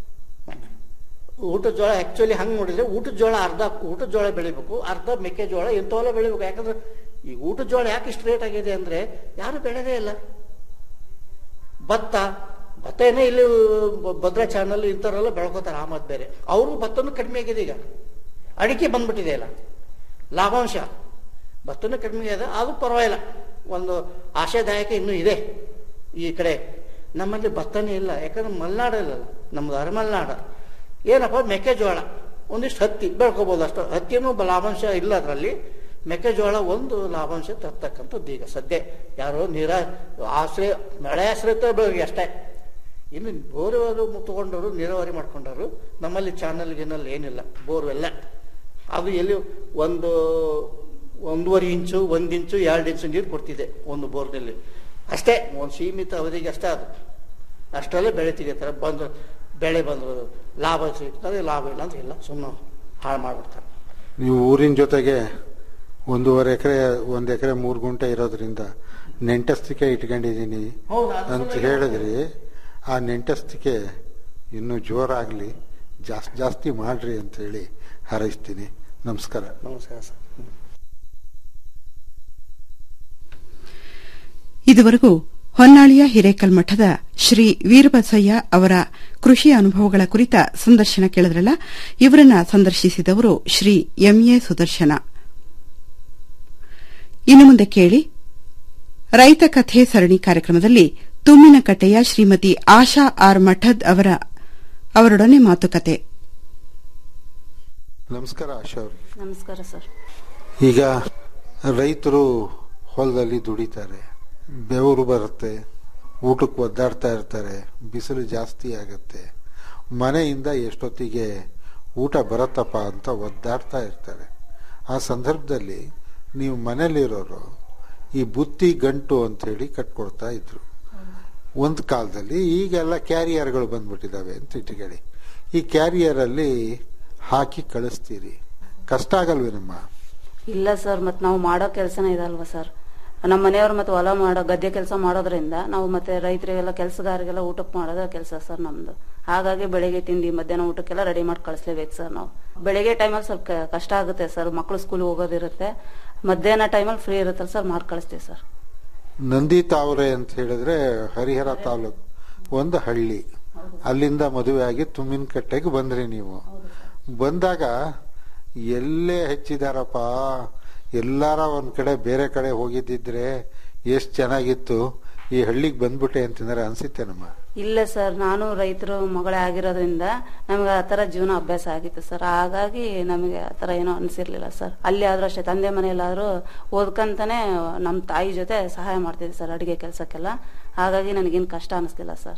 ಊಟದ ಜೋಳ ಆಕ್ಚುಲಿ ಹಂಗೆ ನೋಡಿದ್ರೆ ಊಟದ ಜೋಳ ಅರ್ಧ ಊಟದ ಜೋಳ ಬೆಳಿಬೇಕು ಅರ್ಧ ಮೆಕ್ಕೆಜೋಳ ಇಂಥವೆಲ್ಲ ಬೆಳಿಬೇಕು ಯಾಕಂದ್ರೆ ಈ ಊಟದ ಜೋಳ ಯಾಕೆ ಇಷ್ಟು ರೇಟ್ ಆಗಿದೆ ಅಂದ್ರೆ ಯಾರು ಬೆಳೆದೇ ಇಲ್ಲ ಭತ್ತ ಭತ್ತ ಏನೇ ಇಲ್ಲಿ ಬ- ಭದ್ರಾ ಚಾನಲ್ ಇಂಥವರೆಲ್ಲ ಬೆಳ್ಕೋತಾರೆ ಆ ಮಾತು ಬೇರೆ ಅವರು ಭತ್ತನೂ ಕಡಿಮೆ ಆಗಿದೆ ಈಗ ಅಡಿಕೆ ಬಂದ್ಬಿಟ್ಟಿದೆ ಇಲ್ಲ ಲಾಭಾಂಶ ಭತ್ತನೂ ಕಡಿಮೆ ಇದೆ ಅದು ಪರವಾಗಿಲ್ಲ ಒಂದು ಆಶಾದಾಯಕ ಇನ್ನೂ ಇದೆ ಈ ಕಡೆ ನಮ್ಮಲ್ಲಿ ಭತ್ತನೇ ಇಲ್ಲ ಯಾಕಂದ್ರೆ ಮಲೆನಾಡು ಇಲ್ಲ ನಮ್ದು ಅರಮಲೆನಾಡು ಏನಪ್ಪ ಮೆಕ್ಕೆಜೋಳ ಒಂದಿಷ್ಟು ಹತ್ತಿ ಬೆಳ್ಕೋಬೋದು ಅಷ್ಟು ಹತ್ತಿನೂ ಬ- ಲಾಭಾಂಶ ಇಲ್ಲ ಅದರಲ್ಲಿ ಮೆಕ್ಕೆಜೋಳ ಒಂದು ಲಾಭಾಂಶ ತರ್ತಕ್ಕಂಥದ್ದು ಈಗ ಸದ್ಯ ಯಾರೋ ನೀರ ಆಶ್ರಯ ಮಳೆ ಆಶ್ರಯಿತ ಬೆಳೆಗೆ ಅಷ್ಟೇ ಇನ್ನು ಬೋರ್ವೆಲ್ ತಗೊಂಡವರು ನೀರಾವರಿ ಮಾಡ್ಕೊಂಡವರು ನಮ್ಮಲ್ಲಿ ಚಾನಲ್ ಗಿನಲ್ ಏನಿಲ್ಲ ಬೋರ್ವೆಲ್ಲ ಅದು ಎಲ್ಲಿ ಒಂದು ಒಂದೂವರೆ ಇಂಚು ಒಂದು ಇಂಚು ಎರಡು ಇಂಚು ನೀರು ಕೊಡ್ತಿದೆ ಒಂದು ಬೋರ್ನಲ್ಲಿ ಅಷ್ಟೇ ಒಂದು ಸೀಮಿತ ಅವಧಿಗೆ ಅಷ್ಟೇ ಅದು ಅಷ್ಟರಲ್ಲೇ ಬೆಳೆ ತೆಗಿತಾರೆ ಬಂದು ಬೆಳೆ ಬಂದ್ರು ಲಾಭ ಸಿಗ್ತದೆ ಲಾಭ ಇಲ್ಲ ಅಂದ್ರೆ ಇಲ್ಲ ಸುಮ್ಮನೆ ಹಾಳು ಮಾಡ್ಬಿಡ್ತಾರೆ ನೀವು ಊರಿನ ಜೊತೆಗೆ ಒಂದೂವರೆ ಎಕರೆ ಒಂದು ಎಕರೆ ಮೂರು ಗುಂಟೆ ಇರೋದ್ರಿಂದ ನೆಂಟಸ್ತಿಕೆ ಇಟ್ಕೊಂಡಿದ್ದೀನಿ ಅಂತ ಹೇಳಿದ್ರಿ ಆ ನೆಂಟಸ್ತಿಕೆ ಇನ್ನೂ ಜೋರಾಗ್ಲಿ ಜಾಸ್ತಿ ಜಾಸ್ತಿ ಮಾಡ್ರಿ ಅಂತ ಹೇಳಿ ಹಾರೈಸ್ತೀನಿ ನಮಸ್ಕಾರ ನಮಸ್ಕಾರ ಸರ್ ಇದುವರೆಗೂ ಹೊನ್ನಾಳಿಯ ಹಿರೇಕಲ್ಮಠದ ಶ್ರೀ ವೀರಬಸಯ್ಯ ಅವರ ಕೃಷಿ ಅನುಭವಗಳ ಕುರಿತ ಸಂದರ್ಶನ ಕೇಳಿದ್ರಲ್ಲ ಇವರನ್ನ ಸಂದರ್ಶಿಸಿದವರು ಶ್ರೀ ಎಂಎ ಸುದರ್ಶನ ಇನ್ನು ಮುಂದೆ ಕೇಳಿ ರೈತ ಕಥೆ ಸರಣಿ ಕಾರ್ಯಕ್ರಮದಲ್ಲಿ ತುಮ್ಮಿನಕಟ್ಟೆಯ ಶ್ರೀಮತಿ ಆಶಾ ಆರ್ ಮಠದ್ ಅವರ ಅವರೊಡನೆ ಮಾತುಕತೆ ನಮಸ್ಕಾರ ಆಶಾ ಅವ್ರಿಗೆ ನಮಸ್ಕಾರ ಸರ್ ಈಗ ರೈತರು ಹೊಲದಲ್ಲಿ ದುಡಿತಾರೆ ಬೆವರು ಬರುತ್ತೆ ಊಟಕ್ಕೆ ಒದ್ದಾಡ್ತಾ ಇರ್ತಾರೆ ಬಿಸಿಲು ಜಾಸ್ತಿ ಆಗತ್ತೆ ಮನೆಯಿಂದ ಎಷ್ಟೊತ್ತಿಗೆ ಊಟ ಬರತ್ತಪ್ಪ ಅಂತ ಒದ್ದಾಡ್ತಾ ಇರ್ತಾರೆ ಆ ಸಂದರ್ಭದಲ್ಲಿ ನೀವು ಮನೇಲಿರೋರು ಈ ಬುತ್ತಿ ಗಂಟು ಅಂತ ಹೇಳಿ ಕಟ್ಕೊಡ್ತಾ ಇದ್ರು ಒಂದು ಕಾಲದಲ್ಲಿ ಈಗೆಲ್ಲ ಕ್ಯಾರಿಯರ್ಗಳು ಬಂದ್ಬಿಟ್ಟಿದ್ದಾವೆ ಅಂತ ಇಟ್ಕೊಳ್ಳಿ ಈ ಕ್ಯಾರಿಯರಲ್ಲಿ ಹಾಕಿ ಕಳಿಸ್ತೀರಿ ಕಷ್ಟ ಆಗಲ್ವೇನಮ್ಮ ಇಲ್ಲ ಸರ್ ಮತ್ತೆ ನಾವು ಮಾಡೋ ಕೆಲಸನೇ ಇದಲ್ವಾ ಸರ್ ನಮ್ಮ ಮನೆಯವ್ರು ಮತ್ತೆ ಹೊಲ ಮಾಡೋ ಗದ್ದೆ ಕೆಲಸ ಮಾಡೋದ್ರಿಂದ ನಾವು ಮತ್ತೆ ರೈತರಿಗೆಲ್ಲ ಕೆಲಸಗಾರರಿಗೆಲ್ಲ ಊಟಕ್ಕೆ ಮಾಡೋದೇ ಕೆಲಸ ಸರ್ ನಮ್ದು ಹಾಗಾಗಿ ಬೆಳಿಗ್ಗೆ ತಿಂಡಿ ಮಧ್ಯಾಹ್ನ ಊಟಕ್ಕೆಲ್ಲ ರೆಡಿ ಮಾಡಿ ಕಳಿಸ್ಲೇಬೇಕು ಸರ್ ನಾವು ಬೆಳಿಗ್ಗೆ ಟೈಮಲ್ಲಿ ಸ್ವಲ್ಪ ಕ- ಕಷ್ಟ ಆಗುತ್ತೆ ಸರ್ ಮಕ್ಕಳು ಸ್ಕೂಲ್ಗೆ ಹೋಗೋದಿರುತ್ತೆ ಮಧ್ಯಾಹ್ನ ಟೈಮಲ್ಲಿ ಫ್ರೀ ಇರುತ್ತಲ್ಲ ಸರ್ ಮಾಡಿ ಕಳಿಸ್ತೀವಿ ಸರ್ ನಂದಿ ತಾವರೆ ಅಂತ ಹೇಳಿದ್ರೆ ಹರಿಹರ ತಾಲೂಕು ಒಂದು ಹಳ್ಳಿ ಅಲ್ಲಿಂದ ಮದುವೆ ಆಗಿ ತುಮ್ಮಿನಕಟ್ಟೆಗೆ ಬಂದ್ರಿ ನೀವು ಬಂದಾಗ ಎಲ್ಲೇ ಹೆಚ್ಚಿದಾರಪ್ಪ ಎಲ್ಲಾರ ಒಂದ್ ಕಡೆ ಬೇರೆ ಕಡೆ ಹೋಗಿದ್ದಿದ್ರೆ ಎಷ್ಟ್ ಚೆನ್ನಾಗಿತ್ತು ಈ ಹಳ್ಳಿಗೆ ಬಂದ್ಬಿಟ್ಟೆ ಅಂತಂದ್ರೆ ಅನ್ಸಿತ್ತೇನಮ್ಮ ಇಲ್ಲ ಸರ್ ನಾನು ರೈತರು ಮಗಳೇ ಆಗಿರೋದ್ರಿಂದ ನಮ್ಗೆ ಆ ಥರ ಜೀವನ ಅಭ್ಯಾಸ ಆಗಿತ್ತು ಸರ್ ಹಾಗಾಗಿ ನಮಗೆ ಆ ಥರ ಏನೋ ಅನಿಸಿರ್ಲಿಲ್ಲ ಸರ್ ಅಲ್ಲಿ ಆದ್ರೂ ಅಷ್ಟೇ ತಂದೆ ಮನೆಯಲ್ಲಾದ್ರೂ ಓದ್ಕಂತಾನೆ ನಮ್ಮ ತಾಯಿ ಜೊತೆ ಸಹಾಯ ಮಾಡ್ತಿದ್ದೆ ಸರ್ ಅಡುಗೆ ಕೆಲಸಕ್ಕೆಲ್ಲ ಹಾಗಾಗಿ ನನಗೇನು ಕಷ್ಟ ಅನಿಸ್ಲಿಲ್ಲ ಸರ್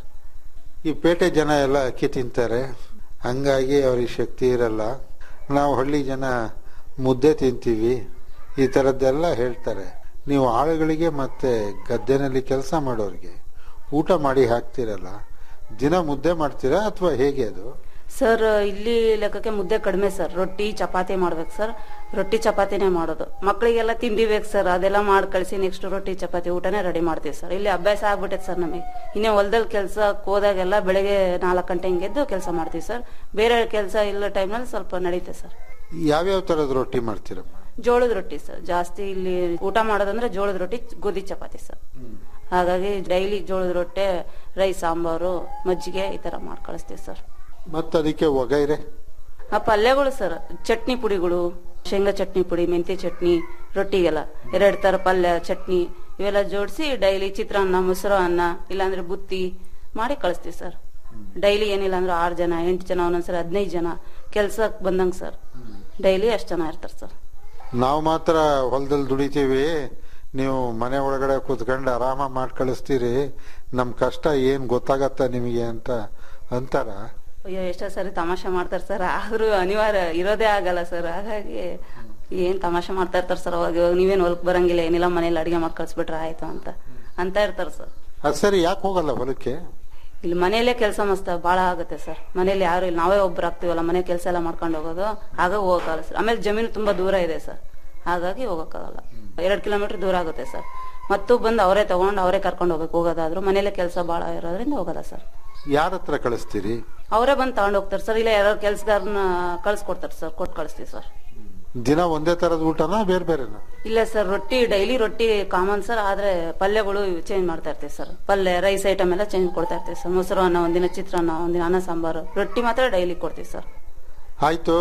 ಈ ಪೇಟೆ ಜನ ಎಲ್ಲ ಅಕ್ಕಿ ತಿಂತಾರೆ ಹಂಗಾಗಿ ಅವ್ರಿಗೆ ಶಕ್ತಿ ಇರಲ್ಲ ನಾವು ಹಳ್ಳಿ ಜನ ಮುದ್ದೆ ತಿಂತೀವಿ ಈ ಥರದ್ದೆಲ್ಲ ಹೇಳ್ತಾರೆ ನೀವು ಆಳುಗಳಿಗೆ ಮತ್ತೆ ಗದ್ದೆನಲ್ಲಿ ಕೆಲಸ ಮಾಡೋರಿಗೆ ಊಟ ಮಾಡಿ ಹಾಕ್ತಿರಲ್ಲ ದಿನ ಮುದ್ದೆ ಮಾಡ್ತೀರಾ ಅಥವಾ ಹೇಗೆ ಅದು ಸರ್ ಇಲ್ಲಿ ಲೆಕ್ಕಕ್ಕೆ ಮುದ್ದೆ ಕಡಿಮೆ ಸರ್ ರೊಟ್ಟಿ ಚಪಾತಿ ಮಾಡ್ಬೇಕು ಸರ್ ರೊಟ್ಟಿ ಚಪಾತಿನೇ ಮಾಡೋದು ಮಕ್ಕಳಿಗೆಲ್ಲ ತಿಂಡಿ ಬೇಕು ಸರ್ ಅದೆಲ್ಲ ಮಾಡಿ ಕಳಿಸಿ ನೆಕ್ಸ್ಟ್ ರೊಟ್ಟಿ ಚಪಾತಿ ಊಟನೇ ರೆಡಿ ಮಾಡ್ತೀವಿ ಸರ್ ಇಲ್ಲಿ ಅಭ್ಯಾಸ ಆಗ್ಬಿಟ್ಟೈತೆ ಸರ್ ನಮಗೆ ಇನ್ನೇ ಹೊಲದಲ್ಲಿ ಕೆಲಸ ಹೋದಾಗೆಲ್ಲ ಬೆಳಗ್ಗೆ ನಾಲ್ಕು ಗಂಟೆ ಹಿಂಗೆದ್ದು ಕೆಲಸ ಮಾಡ್ತೀವಿ ಸರ್ ಬೇರೆ ಕೆಲಸ ಇಲ್ಲ ಟೈಮ್ನಲ್ಲಿ ಸ್ವಲ್ಪ ನಡೀತೆ ಸರ್ ಯಾವ್ಯಾವ ಥರದ ರೊಟ್ಟಿ ಮಾಡ್ತೀರಮ್ಮ ಜೋಳದ ರೊಟ್ಟಿ ಸರ್ ಜಾಸ್ತಿ ಇಲ್ಲಿ ಊಟ ಮಾಡೋದಂದ್ರೆ ಜೋಳದ ರೊಟ್ಟಿ ಗೋಧಿ ಚಪಾತಿ ಸರ್ ಹಾಗಾಗಿ ಡೈಲಿ ಜೋಳದ ರೊಟ್ಟೆ ರೈಸ್ ಸಾಂಬಾರು ಮಜ್ಜಿಗೆ ಈ ತರ ಮಾಡಿ ಕಳಿಸ್ತೀವಿ ಸರ್ ಮತ್ತೆ ಅದಕ್ಕೆ ಒಗೈರೆ ಆ ಪಲ್ಯಗಳು ಸರ್ ಚಟ್ನಿ ಪುಡಿಗಳು ಶೇಂಗಾ ಚಟ್ನಿ ಪುಡಿ ಮೆಂತ್ಯ ಚಟ್ನಿ ರೊಟ್ಟಿಗೆಲ್ಲ ಎರಡು ತರ ಪಲ್ಯ ಚಟ್ನಿ ಇವೆಲ್ಲ ಜೋಡಿಸಿ ಡೈಲಿ ಚಿತ್ರಾನ್ನ ಮೊಸರು ಅನ್ನ ಇಲ್ಲಾಂದ್ರೆ ಬುತ್ತಿ ಮಾಡಿ ಕಳಿಸ್ತೀವಿ ಸರ್ ಡೈಲಿ ಏನಿಲ್ಲ ಅಂದ್ರೆ ಆರು ಜನ ಎಂಟು ಜನ ಒಂದೊಂದ್ಸರಿ ಹದಿನೈದು ಜನ ಕೆಲ್ಸಕ್ಕೆ ಬಂದಂಗೆ ಸರ್ ಡೈಲಿ ಅಷ್ಟು ಜನ ಇರ್ತಾರೆ ಸರ್ ನಾವು ಮಾತ್ರ ಹೊಲದಲ್ಲಿ ದುಡಿತೀವಿ ನೀವು ಮನೆ ಒಳಗಡೆ ಕೂತ್ಕೊಂಡು ಆರಾಮ ಮಾಡಿ ಕಳಿಸ್ತೀರಿ ನಮ್ ಕಷ್ಟ ಏನ್ ಗೊತ್ತಾಗತ್ತ ನಿಮಗೆ ಅಂತ ಅಂತಾರ ಅಯ್ಯೋ ಎಷ್ಟೋ ಸರಿ ತಮಾಷೆ ಮಾಡ್ತಾರೆ ಸರ್ ಆದ್ರೂ ಅನಿವಾರ್ಯ ಇರೋದೇ ಆಗಲ್ಲ ಸರ್ ಹಾಗಾಗಿ ಏನ್ ತಮಾಷೆ ಮಾಡ್ತಾ ಇರ್ತಾರೆ ಸರ್ ಅವಾಗ ಇವಾಗ ನೀವೇನ್ ಹೊಲಕ್ ಬರಂಗಿಲ್ಲ ಏನಿಲ್ಲ ಮನೇಲಿ ಅಡಿಗೆ ಮಾಡಿ ಕಳ್ಸ್ಬಿಟ್ರೆ ಆಯ್ತು ಅಂತ ಅಂತ ಇರ್ತಾರೆ ಸರ್ ಅದ್ ಸರಿ ಯಾಕೆ ಹೋಗಲ್ಲ ಹೊಲಕ್ಕೆ ಇಲ್ಲಿ ಮನೆಯಲ್ಲೇ ಕೆಲಸ ಮಸ್ತ ಬಾಳ ಆಗುತ್ತೆ ಸರ್ ಮನೇಲಿ ಯಾರು ಇಲ್ಲ ನಾವೇ ಒಬ್ರು ಆಗ್ತೀವಲ್ಲ ಮನೆ ಕೆಲಸ ಎಲ್ಲ ಮಾಡ್ಕೊಂಡು ಹೋಗೋದು ಆಗ ಹೋಗಕ್ಕಾಗಲ್ಲ ಸರ್ ಆಮೇಲೆ ಜಮೀನು ತುಂಬಾ ದೂರ ಇದೆ ಸರ್ ಹಾಗಾಗಿ ಹೋಗಕ್ಕಾಗಲ್ಲ ಎರಡ್ ಕಿಲೋಮೀಟರ್ ದೂರ ಆಗುತ್ತೆ ಸರ್ ಮತ್ತು ಬಂದು ಅವರೇ ತಗೊಂಡು ಅವರೇ ಕರ್ಕೊಂಡು ಹೋಗ್ಬೇಕು ಹೋಗೋದಾದ್ರು ಮನೇಲೆ ಕೆಲಸ ಬಾಳ ಇರೋದ್ರಿಂದ ಹೋಗಲ್ಲ ಸರ್ ಯಾರ ಹತ್ರ ಕಳಿಸ್ತೀರಿ ಅವರೇ ಬಂದು ತಗೊಂಡು ಹೋಗ್ತಾರೆ ಸರ್ ಇಲ್ಲ ಯಾರು ಕೆಲ್ಸಗಾರನ ಕಳ್ಸ್ಕೊಡ್ತಾರೆ ಸರ್ ಕೊಟ್ಟು ಕಳಿಸ್ತೀವಿ ಸರ್ ದಿನ ಒಂದೇ ತರದ ಊಟನಾ ಬೇರೆ ಬೇರೆನಾ ಇಲ್ಲ ಸರ್ ರೊಟ್ಟಿ ಡೈಲಿ ರೊಟ್ಟಿ ಕಾಮನ್ ಸರ್ ಆದ್ರೆ ಪಲ್ಯಗಳು ಚೇಂಜ್ ಮಾಡ್ತಾ ಇರ್ತೀವಿ ಸರ್ ಪಲ್ಯ ರೈಸ್ ಐಟಮ್ ಎಲ್ಲ ಚೇಂಜ್ ಕೊಡ್ತಾ ಇರ್ತೀವಿ ಸರ್ ಮೊಸರು ಅನ್ನ ಒಂದಿನ ಚಿತ್ರಾನ್ನ ಒಂದಿನ ಅನ್ನ ಸಾಂಬಾರು ರೊಟ್ಟಿ ಮಾತ್ರ ಡೈಲಿ ಕೊಡ್ತೀವಿ ಸರ್ ಆಯ್ತು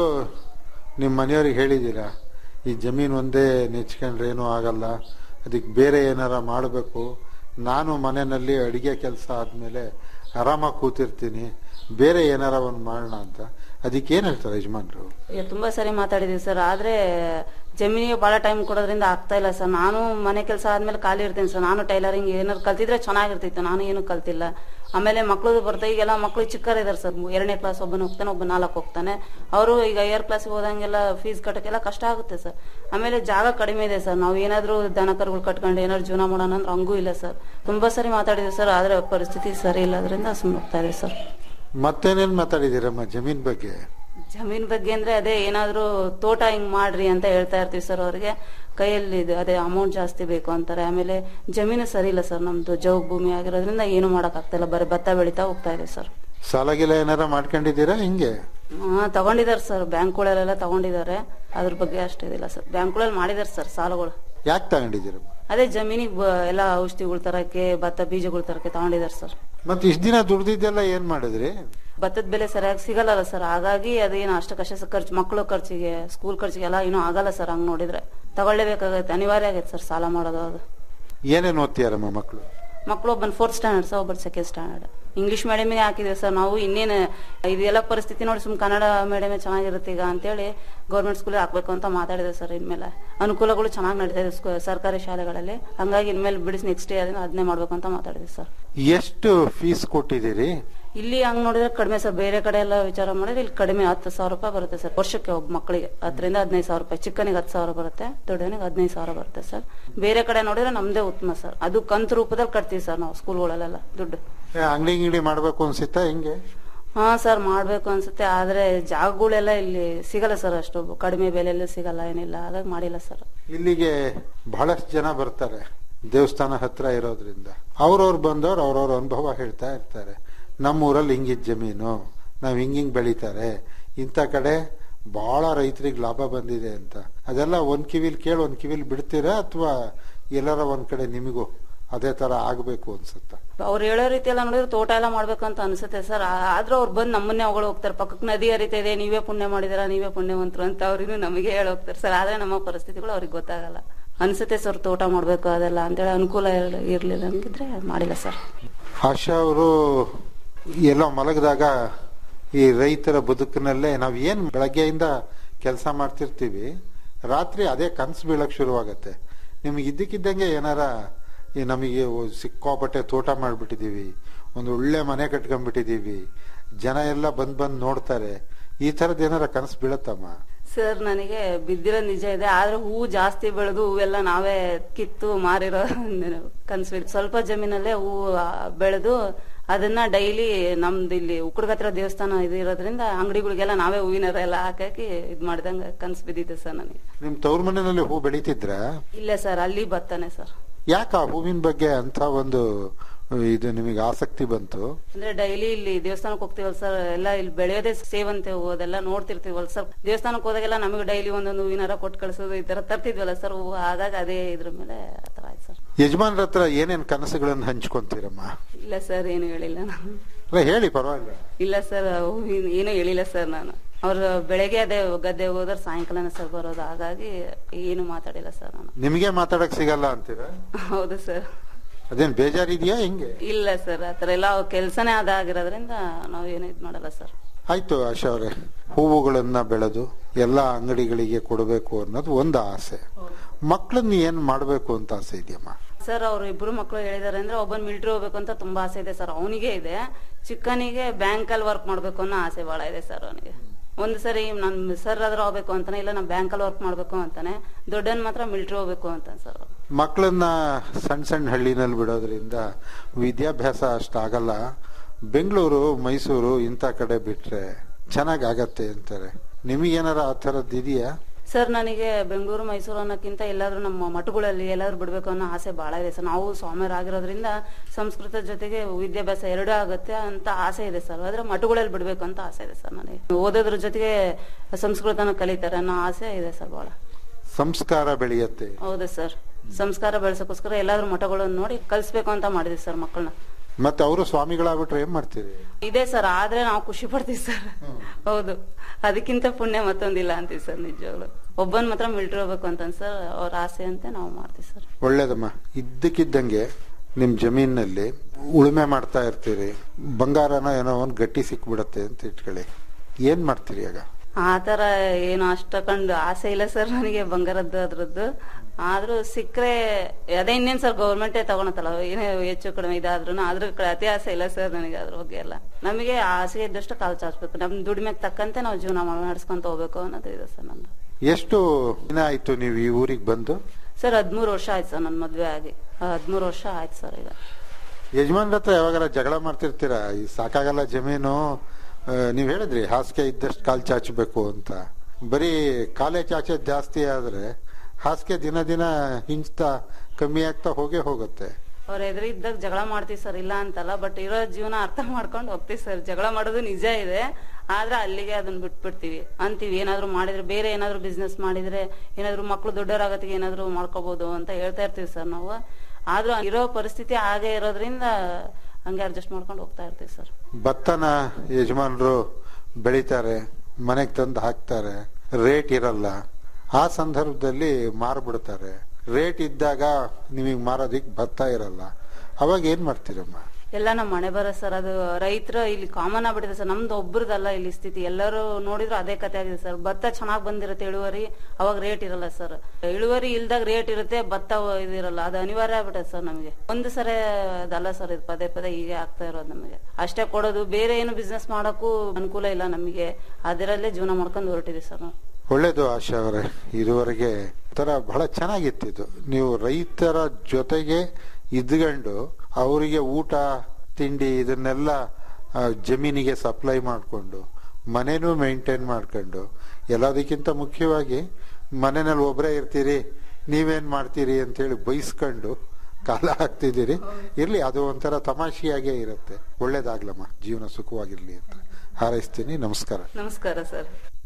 ನಿಮ್ಮ ಮನೆಯವ್ರಿಗೆ ಹೇಳಿದ್ದೀರಾ ಈ ಜಮೀನು ಒಂದೇ ನೆಚ್ಕೊಂಡ್ರೆ ಏನೂ ಆಗಲ್ಲ ಅದಕ್ಕೆ ಬೇರೆ ಏನಾರ ಮಾಡಬೇಕು ನಾನು ಮನೆಯಲ್ಲಿ ಅಡಿಗೆ ಕೆಲಸ ಆದ್ಮೇಲೆ ಆರಾಮಾಗಿ ಕೂತಿರ್ತೀನಿ ಬೇರೆ ಏನಾರ ಒಂದು ಮಾಡೋಣ ಅಂತ ಅದಕ್ಕೆ ಏನ್ ಹೇಳ್ತಾರೆ ಯಜಮಾನ್ರು ಈಗ ತುಂಬಾ ಸರಿ ಮಾತಾಡಿದೀವಿ ಸರ್ ಆದ್ರೆ ಜಮೀನಿಗೆ ಬಹಳ ಟೈಮ್ ಕೊಡೋದ್ರಿಂದ ಆಗ್ತಾ ಇಲ್ಲ ಸರ್ ನಾನು ಮನೆ ಕೆಲಸ ಆದ್ಮೇಲೆ ಖಾಲಿ ಇರ್ತೀನಿ ಸರ್ ನಾನು ಟೈಲರಿಂಗ್ ಏನಾದ್ರು ಕಲ್ತಿದ್ರೆ ಚೆನ್ನಾಗಿರ್ತಿತ್ತು ನಾನು ಏನು ಕಲ್ತಿಲ್ಲ ಆಮೇಲೆ ಮಕ್ಕಳು ಬರ್ತಾ ಈಗೆಲ್ಲ ಮಕ್ಕಳು ಚಿಕ್ಕರಿದ್ದಾರೆ ಸರ್ ಎರಡನೇ ಕ್ಲಾಸ್ ಒಬ್ಬನ ಹೋಗ್ತಾನೆ ಒಬ್ಬ ನಾಲ್ಕು ಹೋಗ್ತಾನೆ ಅವರು ಈಗ ಏರ್ ಕ್ಲಾಸಿಗೆ ಹೋದಂಗೆಲ್ಲ ಫೀಸ್ ಕಟ್ಟಕ್ಕೆಲ್ಲ ಕಷ್ಟ ಆಗುತ್ತೆ ಸರ್ ಆಮೇಲೆ ಜಾಗ ಕಡಿಮೆ ಇದೆ ಸರ್ ನಾವು ಏನಾದ್ರೂ ದನ ಕರುಗಳು ಕಟ್ಕೊಂಡು ಏನಾದ್ರು ಜೀವನ ಮಾಡೋಣ ಅಂದ್ರೆ ಹಂಗೂ ಇಲ್ಲ ಸರ್ ತುಂಬಾ ಸರಿ ಮಾತಾಡಿದ್ವಿ ಸರ್ ಆದ್ರೆ ಪರಿಸ್ಥಿತಿ ಸರಿ ಇಲ್ಲದ್ರಿಂದ ಸುಮ್ಮನೆ ಹೋಗ್ತಾ ಇದೆ ಸರ್ ಮತ್ತೇನೇನ್ ಮಾತಾಡಿದ್ದೀರಮ್ಮ ಜಮೀನ್ ಬಗ್ಗೆ ಜಮೀನ್ ಬಗ್ಗೆ ಅಂದ್ರೆ ಅದೇ ಏನಾದ್ರೂ ತೋಟ ಹಿಂಗ್ ಮಾಡ್ರಿ ಅಂತ ಹೇಳ್ತಾ ಇರ್ತೀವಿ ಸರ್ ಅವ್ರಿಗೆ ಕೈಯಲ್ಲಿ ಇದು ಅದೇ ಅಮೌಂಟ್ ಜಾಸ್ತಿ ಬೇಕು ಅಂತಾರೆ ಆಮೇಲೆ ಜಮೀನು ಸರಿ ಇಲ್ಲ ಸರ್ ನಮ್ದು ಜೌಗ್ ಭೂಮಿ ಆಗಿರೋದ್ರಿಂದ ಏನು ಮಾಡಕ್ ಆಗ್ತಾ ಬರೀ ಭತ್ತ ಬೆಳಿತಾ ಹೋಗ್ತಾ ಇದೆ ಸರ್ ಸಾಲ ಗೀಲ ಏನಾರ ಮಾಡ್ಕೊಂಡಿದ್ದೀರಾ ಹಿಂಗೆ ಹಾ ತಗೊಂಡಿದ್ದಾರೆ ಸರ್ ಬ್ಯಾಂಕ್ಗಳೆಲ್ಲ ತಗೊಂಡಿದ್ದಾರೆ ಅದ್ರ ಬಗ್ಗೆ ಅಷ್ಟು ಇದಿಲ್ಲ ಸರ್ ಬ್ಯಾಂಕ್ಗಳಲ್ಲಿ ಮಾಡಿದಾರೆ ಸರ್ ಸಾಲಗಳು ಯಾಕೆ ತಗೊಂಡಿದ್ದೀರಾ ಅದೇ ಜಮೀನಿಗೆ ಬ- ಎಲ್ಲ ಔಷಧಿಗಳು ತರಕ್ಕೆ ಭತ್ತ ಬೀಜಗಳು ತರಕ್ಕೆ ತಗೊಂಡಿದ್ದಾರೆ ಸರ್ ಮತ್ತೆ ಇಷ್ಟ ದಿನ ದುಡ್ದಿದ್ದೆಲ್ಲ ಏನ್ ಮಾಡಿದ್ರಿ ಭತ್ತದ ಬೆಲೆ ಸರಿಯಾಗಿ ಸಿಗಲ್ಲ ಸರ್ ಹಾಗಾಗಿ ಅದೇನು ಅಷ್ಟಕ್ಕಷ್ಟೇ ಖರ್ಚು ಮಕ್ಕಳು ಖರ್ಚಿಗೆ ಸ್ಕೂಲ್ ಖರ್ಚಿಗೆ ಎಲ್ಲ ಏನೂ ಆಗಲ್ಲ ಸರ್ ಹಂಗ್ ನೋಡಿದ್ರೆ ತಗೊಳ್ಳೇಬೇಕಾಗತ್ತೆ ಅನಿವಾರ್ಯ ಆಗೈತೆ ಸರ್ ಸಾಲ ಮಾಡೋದು ಅದು ಏನೇನ್ ಓದ್ತೀಯಾರಮ್ಮ ಮಕ್ಕಳು ಮಕ್ಕಳು ಒಬ್ಬನ್ ಫೋರ್ತ್ ಸ್ಟ್ಯಾಂಡರ್ಡ್ ಸರ್ ಒಬ್ಬರು ಸೆಕೆಂಡ್ ಸ್ಟ್ಯಾಂಡರ್ಡ್ ಇಂಗ್ಲಿಷ್ ಮೀಡಿಯಮ್ಗೆ ಹಾಕಿದೆ ಸರ್ ನಾವು ಇನ್ನೇನು ಇದೆಲ್ಲ ಪರಿಸ್ಥಿತಿ ನೋಡಿ ಸುಮ್ ಕನ್ನಡ ಮೀಡಿಯಮೇ ಚೆನ್ನಾಗಿರುತ್ತೆ ಈಗ ಅಂತೇಳಿ ಗೌರ್ಮೆಂಟ್ ಸ್ಕೂಲ್ ಹಾಕ್ಬೇಕು ಅಂತ ಮಾತಾಡಿದೆ ಸರ್ ಇನ್ಮೇಲೆ ಅನುಕೂಲಗಳು ಚೆನ್ನಾಗಿ ನಡೀತಾ ಇದೆ ಸ್ಕೂ- ಸರ್ಕಾರಿ ಶಾಲೆಗಳಲ್ಲಿ ಹಂಗಾಗಿ ಇನ್ಮೇಲೆ ಬಿಡಿಸಿ ನೆಕ್ಸ್ಟ್ ಇಯರ್ ಅದನ್ನೇ ಮಾಡ್ಬೇಕು ಅಂತ ಮಾತಾಡಿದೆ ಸರ್ ಎಷ್ಟು ಫೀಸ್ ಕೊಟ್ಟಿದ್ದೀರಿ ಇಲ್ಲಿ ಹಂಗ್ ನೋಡಿದ್ರೆ ಕಡಿಮೆ ಸರ್ ಬೇರೆ ಕಡೆ ಎಲ್ಲ ವಿಚಾರ ಮಾಡಿದ್ರೆ ಇಲ್ಲಿ ಕಡಿಮೆ ಹತ್ತು ಸಾವಿರ ರೂಪಾಯಿ ಬರುತ್ತೆ ಸರ್ ವರ್ಷಕ್ಕೆ ಒಬ್ಬ ಮಕ್ಕಳಿಗೆ ಹತ್ತರಿಂದ ಹದಿನೈದು ಸಾವಿರ ರೂಪಾಯಿ ಚಿಕ್ಕನಿಗೆ ಹತ್ತು ಸಾವಿರ ಬರುತ್ತೆ ದೊಡ್ಡವನಿಗೆ ಹದಿನೈದು ಸಾವಿರ ಬರುತ್ತೆ ಸರ್ ಬೇರೆ ಕಡೆ ನೋಡಿದ್ರೆ ನಮ್ದೇ ಉತ್ತಮ ಸರ್ ಅದು ಕಂತು ರೂಪದಲ್ಲಿ ಕಟ್ತೀವಿ ಸರ್ ನಾವು ಸ್ಕೂಲ್ಗಳಲ್ಲೆಲ್ಲ ದುಡ್ಡು ಏ, ಅಂಗಡಿ ಗಿಂಗಡಿ ಮಾಡ್ಬೇಕು ಅನ್ಸಿತ್ತಾ ಹಿಂಗೆ ಹಾ ಸರ್ ಮಾಡ್ಬೇಕು ಅನ್ಸುತ್ತೆ ಆದ್ರೆ ಜಾಗಗಳೆಲ್ಲ ಇಲ್ಲಿ ಸಿಗಲ್ಲ ಸರ್ ಅಷ್ಟು ಕಡಿಮೆ ಬೆಲೆಯಲ್ಲಿ ಸಿಗಲ್ಲ ಏನಿಲ್ಲ ಹಾಗಾಗಿ ಮಾಡಿಲ್ಲ ಸರ್ ಇಲ್ಲಿಗೆ ಬಹಳಷ್ಟು ಜನ ಬರ್ತಾರೆ ದೇವಸ್ಥಾನ ಹತ್ರ ಇರೋದ್ರಿಂದ ಅವ್ರವ್ರು ಬಂದವ್ರು ಅವ್ರವ್ರ ಅನುಭವ ಹೇಳ್ತಾ ಇರ್ತಾರೆ ನಮ್ಮ ಊರಲ್ಲಿ ಹಿಂಗಿದ್ ಜಮೀನು ನಾವ್ ಹಿಂಗ್ ಹಿಂಗ್ ಬೆಳಿತಾರೆ ಇಂಥ ಕಡೆ ಬಹಳ ರೈತರಿಗೆ ಲಾಭ ಬಂದಿದೆ ಅಂತ ಅದೆಲ್ಲ ಒಂದ್ ಕಿವಿಲ್ ಕೇಳಿ ಒಂದ್ ಕಿವಿಲ್ ಬಿಡ್ತೀರಾ ಅಥವಾ ಎಲ್ಲಾರ ಒಂದ್ ಕಡೆ ನಿಮಗೂ ಅದೇ ತರ ಆಗ್ಬೇಕು ಅನ್ಸುತ್ತಾ ಅವ್ರು ಹೇಳೋ ರೀತಿ ಎಲ್ಲ ನೋಡಿದ್ರೆ ತೋಟ ಎಲ್ಲ ಮಾಡ್ಬೇಕು ಅಂತ ಅನ್ಸುತ್ತೆ ಸರ್ ಆದ್ರೂ ಅವ್ರು ಬಂದು ನಮ್ಮನ್ನೇ ಹೊಗಳು ಹೋಗ್ತಾರೆ ಪಕ್ಕಕ್ಕೆ ನದಿ ಹರಿತಾ ಇದೆ ನೀವೇ ಪುಣ್ಯ ಮಾಡಿದಿರಾ ನೀವೇ ಪುಣ್ಯವಂತರು ಅಂತ ಅವ್ರಿಗೂ ನಮಗೆ ಹೇಳಿ ಹೋಗ್ತಾರೆ ಸರ್ ಆದ್ರೆ ನಮ್ಮ ಪರಿಸ್ಥಿತಿಗಳು ಅವ್ರಿಗೆ ಗೊತ್ತಾಗಲ್ಲ ಅನ್ಸುತ್ತೆ ಸರ್ ತೋಟ ಮಾಡ್ಬೇಕು ಅದೆಲ್ಲ ಅಂತೇಳಿ ಅನುಕೂಲ ಇರ್ಲ- ಇರ್ಲಿಲ್ಲ ಹಂಗಿದ್ರೆ ಮಾಡಿಲ್ಲ ಸರ್ ಆಶಾ ಅವರು ಎಲ್ಲೋ ಮಲಗಿದಾಗ ಈ ರೈತರ ಬದುಕಿನಲ್ಲೇ ನಾವ್ ಏನ್ ಬೆಳಗ್ಗೆಯಿಂದ ಕೆಲಸ ಮಾಡ್ತಿರ್ತೀವಿ ರಾತ್ರಿ ಅದೇ ಕನ್ಸು ಬೀಳಕ್ ಶುರುವಾಗತ್ತೆ ನಿಮ್ಗೆ ಇದ್ದಕ್ಕಿದ್ದಂಗೆ ಏನಾರ ಈ ನಮಗೆ ಸಿಕ್ಕಾಪಟ್ಟೆ ತೋಟ ಮಾಡ್ಬಿಟ್ಟಿದೀವಿ ಒಂದು ಒಳ್ಳೆ ಮನೆ ಕಟ್ಕೊಂಡ್ಬಿಟ್ಟಿದೀವಿ ಜನ ಎಲ್ಲ ಬಂದ್ ಬಂದ್ ನೋಡ್ತಾರೆ ಈ ತರದ್ ಏನಾರ ಕನಸು ಬೀಳತ್ತಮ್ಮ ಸರ್ ನನಗೆ ಬಿದ್ದಿರೋ ನಿಜ ಇದೆ ಆದ್ರೆ ಹೂವು ಜಾಸ್ತಿ ಬೆಳೆದು ಹೂವೆಲ್ಲ ನಾವೇ ಕಿತ್ತು ಮಾರಿರೋ ಕನ್ಸು ಇದೆ. ಸ್ವಲ್ಪ ಜಮೀನಲ್ಲೇ ಹೂವು ಆ, ಬೆಳೆದು ಅದನ್ನ ಡೈಲಿ ನಮ್ದು ಇಲ್ಲಿ ಉಕ್ಕಡಗತ್ರ ದೇವಸ್ಥಾನ ಇದು ಇರೋದ್ರಿಂದ ಅಂಗಡಿಗಳಿಗೆಲ್ಲ ನಾವೇ ಹೂವಿನ ಎಲ್ಲ ಹಾಕಿ ಇದ್ ಮಾಡಿದಂಗ ಕನ್ಸು ಬಿದ್ದಿದೆ ಸರ್ ನನಗೆ ನಿಮ್ ತವ್ರ ಮನೆಯಲ್ಲಿ ಹೂ ಬೆಳೀತಿದ್ರ ಇಲ್ಲ ಸರ್ ಅಲ್ಲಿ ಬತ್ತಾನೆ ಸರ್ ಯಾಕೆ ಆ ಹೂವಿನ ಬಗ್ಗೆ ಅಂತ ಒಂದು ಇದು ನಿಮಗೆ ಆಸಕ್ತಿ ಬಂತು ಅಂದ್ರೆ ಡೈಲಿ ಇಲ್ಲಿ ದೇವಸ್ಥಾನಕ್ಕೆ ಹೋಗ್ತೀವಲ್ಲ ಸರ್ ಎಲ್ಲ ಇಲ್ಲಿ ಬೆಳೆಯೋದೇ ಸೇವಂತೆ ಹೂವು ಅದೆಲ್ಲ ನೋಡ್ತಿರ್ತೀವಲ್ಲ ಸರ್ ದೇವಸ್ಥಾನಕ್ಕೆ ಹೋದಾಗೆಲ್ಲ ನಮಗೆ ಡೈಲಿ ಒಂದೊಂದು ಹೂವಿನಾರ ಕೊಟ್ಟು ಕಳ್ಸೋದು ಈ ತರ ತರ್ತಿದ್ವಲ್ಲ ಸರ್ ಹೂವು ಹಾಗಾಗಿ ಅದೇ ಇದ್ರ ಮೇಲೆ ಆ ತರ ಆಯ್ತು ಸರ್ ಯಜಮಾನ್ರ ಹತ್ರ ಏನೇನ್ ಕನಸುಗಳನ್ನ ಹಂಚ್ಕೊಂತೀರಮ್ಮ ಇಲ್ಲ ಸರ್ ಏನು ಹೇಳಿಲ್ಲ ನಾನು ಅಲ್ಲ ಹೇಳಿ ಪರವಾಗಿಲ್ಲ ಇಲ್ಲ ಸರ್ ಏನು ಹೇಳಿಲ್ಲ ಸರ್ ನಾನು ಅವ್ರು ಬೆಳಗ್ಗೆ ಅದೇ ಗದ್ದೆ ಹೋದ್ರೆ ಸಾಯಂಕಾಲನೇ ಸರ್ ಬರೋದು ಹಾಗಾಗಿ ಏನು ಮಾತಾಡಿಲ್ಲ ಸರ್ ನಾನು ನಿಮಗೆ ಮಾತಾಡಕ್ ಸಿಗಲ್ಲ ಅಂತೀರಾ ಹೌದು ಸರ್ ಅದೇನ್ ಬೇಜಾರಿದ್ಯಾ ಹಿಂಗೆ ಇಲ್ಲ ಸರ್ ಆತರ ಎಲ್ಲ ಕೆಲಸನೇ ಅದಾಗಿರೋದ್ರಿಂದ ನಾವು ಏನು ಇದ್ ಮಾಡಲ್ಲ ಸರ್ ಆಯ್ತು ಆಶಾ ಅವರೇ ಹೂವುಗಳನ್ನ ಬೆಳೆದು ಎಲ್ಲಾ ಅಂಗಡಿಗಳಿಗೆ ಕೊಡಬೇಕು ಅನ್ನೋದು ಒಂದು ಆಸೆ ಮಕ್ಕಳನ್ನ ಏನ್ ಮಾಡ್ಬೇಕು ಅಂತ ಆಸೆ ಇದೆಯಮ್ಮ ಸರ್ ಅವ್ರು ಇಬ್ರು ಮಕ್ಕಳು ಹೇಳಿದಾರೆ ಅಂದ್ರೆ ಒಬ್ಬನ್ ಮಿಲಿಟರಿ ಹೋಗ್ಬೇಕು ಅಂತ ತುಂಬಾ ಆಸೆ ಇದೆ ಸರ್ ಅವನಿಗೆ ಇದೆ ಚಿಕ್ಕನಿಗೆ ಬ್ಯಾಂಕ್ ಅಲ್ಲಿ ವರ್ಕ್ ಮಾಡ್ಬೇಕು ಅನ್ನೋ ಆಸೆ ಬಹಳ ಇದೆ ಸರ್ ಅವನಿಗೆ ಒಂದ್ ಸರಿ ನನ್ ಸರ್ ಆದ್ರೂ ಹೋಗ್ಬೇಕು ಅಂತಾನೆ ಇಲ್ಲ ನಾ ಬ್ಯಾಂಕ್ ಅಲ್ಲಿ ವರ್ಕ್ ಮಾಡ್ಬೇಕು ಅಂತಾನೆ ದೊಡ್ಡನ್ ಮಾತ್ರ ಮಿಲಿಟರಿ ಹೋಗ್ಬೇಕು ಅಂತ ಸರ್ ಅವ್ರು. ಮಕ್ಕಳನ್ನ ಸಣ್ಣ ಸಣ್ಣ ಹಳ್ಳಿನಲ್ಲಿ ಬಿಡೋದ್ರಿಂದ ವಿದ್ಯಾಭ್ಯಾಸ ಅಷ್ಟಾಗಲ್ಲ ಬೆಂಗಳೂರು ಮೈಸೂರು ಇಂಥ ಕಡೆ ಬಿಟ್ರೆ ಚೆನ್ನಾಗ್ ಆಗತ್ತೆ ಅಂತಾರೆ ನಿಮಗೇನಾರ ಆ ಥರದ್ದು ಇದೆಯಾ ಸರ್ ನನಗೆ ಬೆಂಗಳೂರು ಮೈಸೂರು ಅನ್ನೋಕ್ಕಿಂತ ಎಲ್ಲಾದ್ರೂ ನಮ್ಮ ಮಠಗಳಲ್ಲಿ ಎಲ್ಲಾದ್ರೂ ಬಿಡ್ಬೇಕು ಅನ್ನೋ ಆಸೆ ಬಹಳ ಇದೆ ಸರ್ ನಾವು ಸ್ವಾಮಿಯರಾಗಿರೋದ್ರಿಂದ ಸಂಸ್ಕೃತ ಜೊತೆಗೆ ವಿದ್ಯಾಭ್ಯಾಸ ಎರಡೂ ಆಗುತ್ತೆ ಅಂತ ಆಸೆ ಇದೆ ಸರ್ ಆದ್ರೆ ಮಠಗಳಲ್ಲಿ ಬಿಡ್ಬೇಕು ಅಂತ ಆಸೆ ಇದೆ ಸರ್ ನನಗೆ ಓದೋದ್ರ ಜೊತೆಗೆ ಸಂಸ್ಕೃತನ ಕಲಿತಾರೆ ಅನ್ನೋ ಆಸೆ ಇದೆ ಸರ್ ಬಹಳ ಸಂಸ್ಕಾರ ಬೆಳೆಯತ್ತೆ ಹೌದು ಸರ್ ಸಂಸ್ಕಾರ ಬೆಳೆಸೋಕ್ಕೋಸ್ಕರ ಎಲ್ಲಾದ್ರೂ ಮಠಗಳನ್ನು ನೋಡಿ ಕಲಿಸ್ಬೇಕು ಅಂತ ಮಾಡಿದ್ವಿ ಸರ್ ಮಕ್ಕಳನ್ನ ಮತ್ತೆ ಅವರು ಸ್ವಾಮಿಗಳಾಗ್ಬಿಟ್ರೆ ಏನ್ ಮಾಡ್ತೀರಿ ಇದೆ ಸರ್ ಆದ್ರೆ ನಾವು ಖುಷಿ ಪಡ್ತೀವಿ ಸರ್ ಹೌದು ಅದಕ್ಕಿಂತ ಪುಣ್ಯ ಮತ್ತೊಂದಿಲ್ಲ ಅಂತೀವಿ ಸರ್ ನಿಜವಾಗ್ಲು ಒಬ್ಬನ್ ಮಾತ್ರ ಮಿಲ್ಟ್ರಿ ಹೋಗ್ಬೇಕು ಅಂತ ಸರ್ ಅವ್ರ ಆಸೆ ಅಂತ ನಾವು ಮಾಡ್ತೀವಿ ಸರ್ ಒಳ್ಳೇದಮ್ಮ ಇದ್ದಕ್ಕಿದ್ದಂಗೆ ನಿಮ್ ಜಮೀನಲ್ಲಿ ಉಳುಮೆ ಮಾಡ್ತಾ ಇರ್ತೀರಿ ಬಂಗಾರನ ಏನೋ ಒಂದ್ ಗಟ್ಟಿ ಸಿಕ್ಬಿಡತ್ತೆ ಅಂತ ಇಟ್ಕೊಳ್ಳಿ ಏನ್ ಮಾಡ್ತೀರಿ ಆಗ ಆ ತರ ಏನು ಅಷ್ಟಕೊಂಡು ಆಸೆ ಇಲ್ಲ ಸರ್ ನನಗೆ ಬಂಗಾರದ್ದು ಅದ್ರದ್ದು ಆದ್ರೂ ಸಿಕ್ಕರೆ ಅದೇ ಇನ್ನೇನ್ ಸರ್ ಗೌರ್ಮೆಂಟೇ ತಗೊಳತ್ತಲ್ಲ ಏನೇ ಹೆಚ್ಚು ಕಡಿಮೆ ಇದಾದ್ರೂ ಅದ್ರ ಕಡೆ ಅತಿ ಆಸೆ ಇಲ್ಲ ಸರ್ ನನಗೆ ಅದ್ರ ಬಗ್ಗೆ ಎಲ್ಲ ನಮಗೆ ಆಸೆ ಇದ್ದಷ್ಟು ಕಾಲು ಚಾಚ್ಬೇಕು ನಮ್ ದುಡಿಮೆಗೆ ತಕ್ಕಂತೆ ನಾವು ಜೀವನ ಮಾಡ್- ನಡ್ಸ್ಕೊಂತ ಹೋಗ್ಬೇಕು ಅನ್ನೋದು ಇದೆ ಸರ್ ನಂದು ಎಷ್ಟು ದಿನ ಆಯ್ತು ನೀವು ಈ ಊರಿಗೆ ಬಂದು ಸರ್ ಹದ್ಮೂರು ವರ್ಷ ಆಯ್ತು ಸರ್ ನನ್ನ ಮದ್ವೆ ಆಗಿ ಹದ್ಮೂರು ವರ್ಷ ಆಯ್ತು ಸರ್ ಈಗ ಯಜಮಾನ್ರ ಹತ್ರ ಯಾವಾಗಾರ ಜಗಳ ಮಾಡ್ತಿರ್ತೀರಾ ಈ ಸಾಕಾಗಲ್ಲ ಜಮೀನು ಆ, ನೀವ್ ಹೇಳಿದ್ರಿ ಹಾಸಿಗೆ ಇದ್ದಷ್ಟು ಕಾಲ್ ಚಾಚಬೇಕು ಅಂತ ಬರೀ ಕಾಲೇ ಚಾಚೋದ್ ಜಾಸ್ತಿ ಆದ್ರೆ ಹಾಸಿಗೆ ದಿನ ದಿನ ಹಿಂಚ್ತಾ ಕಮ್ಮಿ ಆಗ್ತಾ ಹೋಗೇ ಹೋಗುತ್ತೆ ಅವ್ರ ಎದುರು ಇದ್ದಾಗ ಜಗಳ ಮಾಡ್ತೀವಿ ಸರ್ ಇಲ್ಲ ಅಂತಲ್ಲ ಬಟ್ ಇರೋ ಜೀವನ ಅರ್ಥ ಮಾಡ್ಕೊಂಡು ಹೋಗ್ತೀವಿ ಸರ್ ಜಗಳ ಮಾಡೋದು ನಿಜ ಇದೆ ಆದ್ರೆ ಅಲ್ಲಿಗೆ ಅದನ್ನ ಬಿಟ್ಬಿಡ್ತೀವಿ ಅಂತೀವಿ ಏನಾದ್ರು ಮಾಡಿದ್ರೆ ಬೇರೆ ಏನಾದ್ರು ಬಿಸ್ನೆಸ್ ಮಾಡಿದ್ರೆ ಏನಾದ್ರು ಮಕ್ಳು ದೊಡ್ಡವರಾಗತ್ತಿಗೆ ಏನಾದ್ರು ಮಾಡ್ಕೋಬಹುದು ಅಂತ ಹೇಳ್ತಾ ಇರ್ತೀವಿ ಸರ್ ನಾವು ಆದ್ರೂ ಇರೋ ಪರಿಸ್ಥಿತಿ ಹಾಗೆ ಇರೋದ್ರಿಂದ ಹಂಗೆ ಅಡ್ಜಸ್ಟ್ ಮಾಡ್ಕೊಂಡು ಹೋಗ್ತಾ ಇರ್ತೀವಿ ಸರ್ ಭತ್ತನ ಯಜಮಾನರು ಬೆಳಿತಾರೆ ಮನೆಗೆ ತಂದು ಹಾಕ್ತಾರೆ ರೇಟ್ ಇರಲ್ಲ ಆ ಸಂದರ್ಭದಲ್ಲಿ ಮಾರ್ಬಿಡ್ತಾರೆ ರೇಟ್ ಇದ್ದಾಗ ನಿಮಗೆ ಮಾರೋದಿಕ್ ಭತ್ತ ಇರಲ್ಲ ಅವಾಗ ಏನ್ ಮಾಡ್ತೀರಮ್ಮ ಎಲ್ಲ ನಮ್ಮ ಮನೆ ಬರೋ ಸರ್ ಅದು ರೈತರ ಇಲ್ಲಿ ಕಾಮನ್ ಆಗ್ಬಿಟ್ಟಿದೆ ಸರ್ ನಮ್ದು ಒಬ್ರದಲ್ಲ ಇಲ್ಲಿ ಸ್ಥಿತಿ ಎಲ್ಲರೂ ನೋಡಿದ್ರು ಅದೇ ಕತೆ ಆಗಿದೆ ಸರ್ ಭತ್ತ ಚೆನ್ನಾಗ್ ಬಂದಿರುತ್ತೆ ಇಳುವರಿ ಅವಾಗ ರೇಟ್ ಇರಲ್ಲ ಸರ್ ಇಳುವರಿ ಇಲ್ದಾಗ ರೇಟ್ ಇರುತ್ತೆ ಭತ್ತ ಇದಿರಲ್ಲ ಅದು ಅನಿವಾರ್ಯ ಆಗ್ಬಿಟ್ಟೆ ಸರ್ ನಮಗೆ ಒಂದು ಸರಿ ಅದಲ್ಲ ಸರ್ ಇದು ಪದೇ ಪದೇ ಹೀಗೆ ಆಗ್ತಾ ಇರೋದು ನಮಗೆ ಅಷ್ಟೇ ಕೊಡೋದು ಬೇರೆ ಏನು ಬಿಸ್ನೆಸ್ ಮಾಡೋಕ್ಕೂ ಅನುಕೂಲ ಇಲ್ಲ ನಮಗೆ ಅದರಲ್ಲೇ ಜೀವನ ಮಾಡ್ಕೊಂಡು ಹೊರಟಿದೆ ಸರ್ ನಾವು ಒಳ್ಳೇದು ಆಶಾ ಅವರೇ ಇದುವರೆಗೆ ತರ ಬಹಳ ಚೆನ್ನಾಗಿತ್ತಿದ್ದು ನೀವು ರೈತರ ಜೊತೆಗೆ ಇದ್ಕೊಂಡು ಅವರಿಗೆ ಊಟ ತಿಂಡಿ ಇದನ್ನೆಲ್ಲ ಆ, ಜಮೀನಿಗೆ ಸಪ್ಲೈ ಮಾಡಿಕೊಂಡು ಮನೇನೂ ಮೇಂಟೈನ್ ಮಾಡ್ಕೊಂಡು ಎಲ್ಲದಕ್ಕಿಂತ ಮುಖ್ಯವಾಗಿ ಮನೆಯಲ್ಲಿ ಒಬ್ಬರೇ ಇರ್ತೀರಿ ನೀವೇನ್ ಮಾಡ್ತೀರಿ ಅಂತೇಳಿ ಬೈಸ್ಕೊಂಡು ಕಾಲ ಹಾಕ್ತಿದ್ದೀರಿ ಇರ್ಲಿ ಅದು ಒಂಥರ ತಮಾಷೆಯಾಗೇ ಇರುತ್ತೆ ಒಳ್ಳೇದಾಗ್ಲಮ್ಮ ಜೀವನ ಸುಖವಾಗಿರ್ಲಿ ಅಂತ ಹಾರೈಸ್ತೀನಿ ನಮಸ್ಕಾರ ನಮಸ್ಕಾರ ಸರ್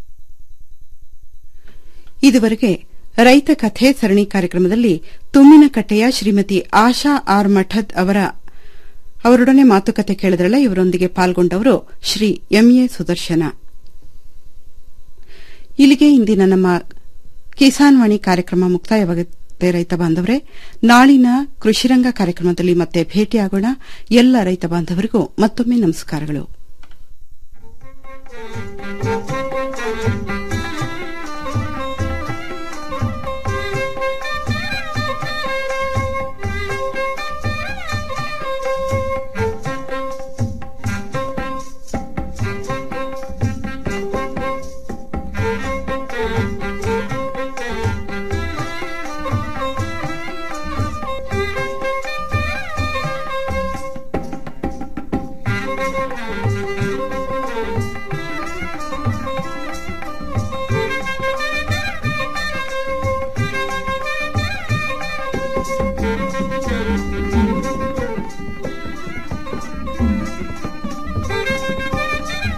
ಇದುವರೆಗೆ ರೈತ ಕಥೆ ಸರಣಿ ಕಾರ್ಯಕ್ರಮದಲ್ಲಿ ತುಮ್ಮಿನಕಟ್ಟೆಯ ಶ್ರೀಮತಿ ಆಶಾ ಆರ್ ಮಠದ್ ಅವರ ಅವರೊಡನೆ ಮಾತುಕತೆ ಕೇಳಿದ್ರಲ್ಲ ಇವರೊಂದಿಗೆ ಪಾಲ್ಗೊಂಡವರು ಶ್ರೀ ಎಂಎ ಸುದರ್ಶನ ಇಲ್ಲಿಗೆ ಇಂದಿನ ನಮ್ಮ ಕಿಸಾನ್ ವಾಣಿ ಕಾರ್ಯಕ್ರಮ ಮುಕ್ತಾಯವಾಗುತ್ತೆ ರೈತ ಬಾಂಧವರೇ ನಾಳಿನ ಕೃಷಿರಂಗ ಕಾರ್ಯಕ್ರಮದಲ್ಲಿ ಮತ್ತೆ ಭೇಟಿಯಾಗೋಣ ಎಲ್ಲ ರೈತ ಬಾಂಧವರಿಗೂ ಮತ್ತೊಮ್ಮೆ ನಮಸ್ಕಾರಗಳು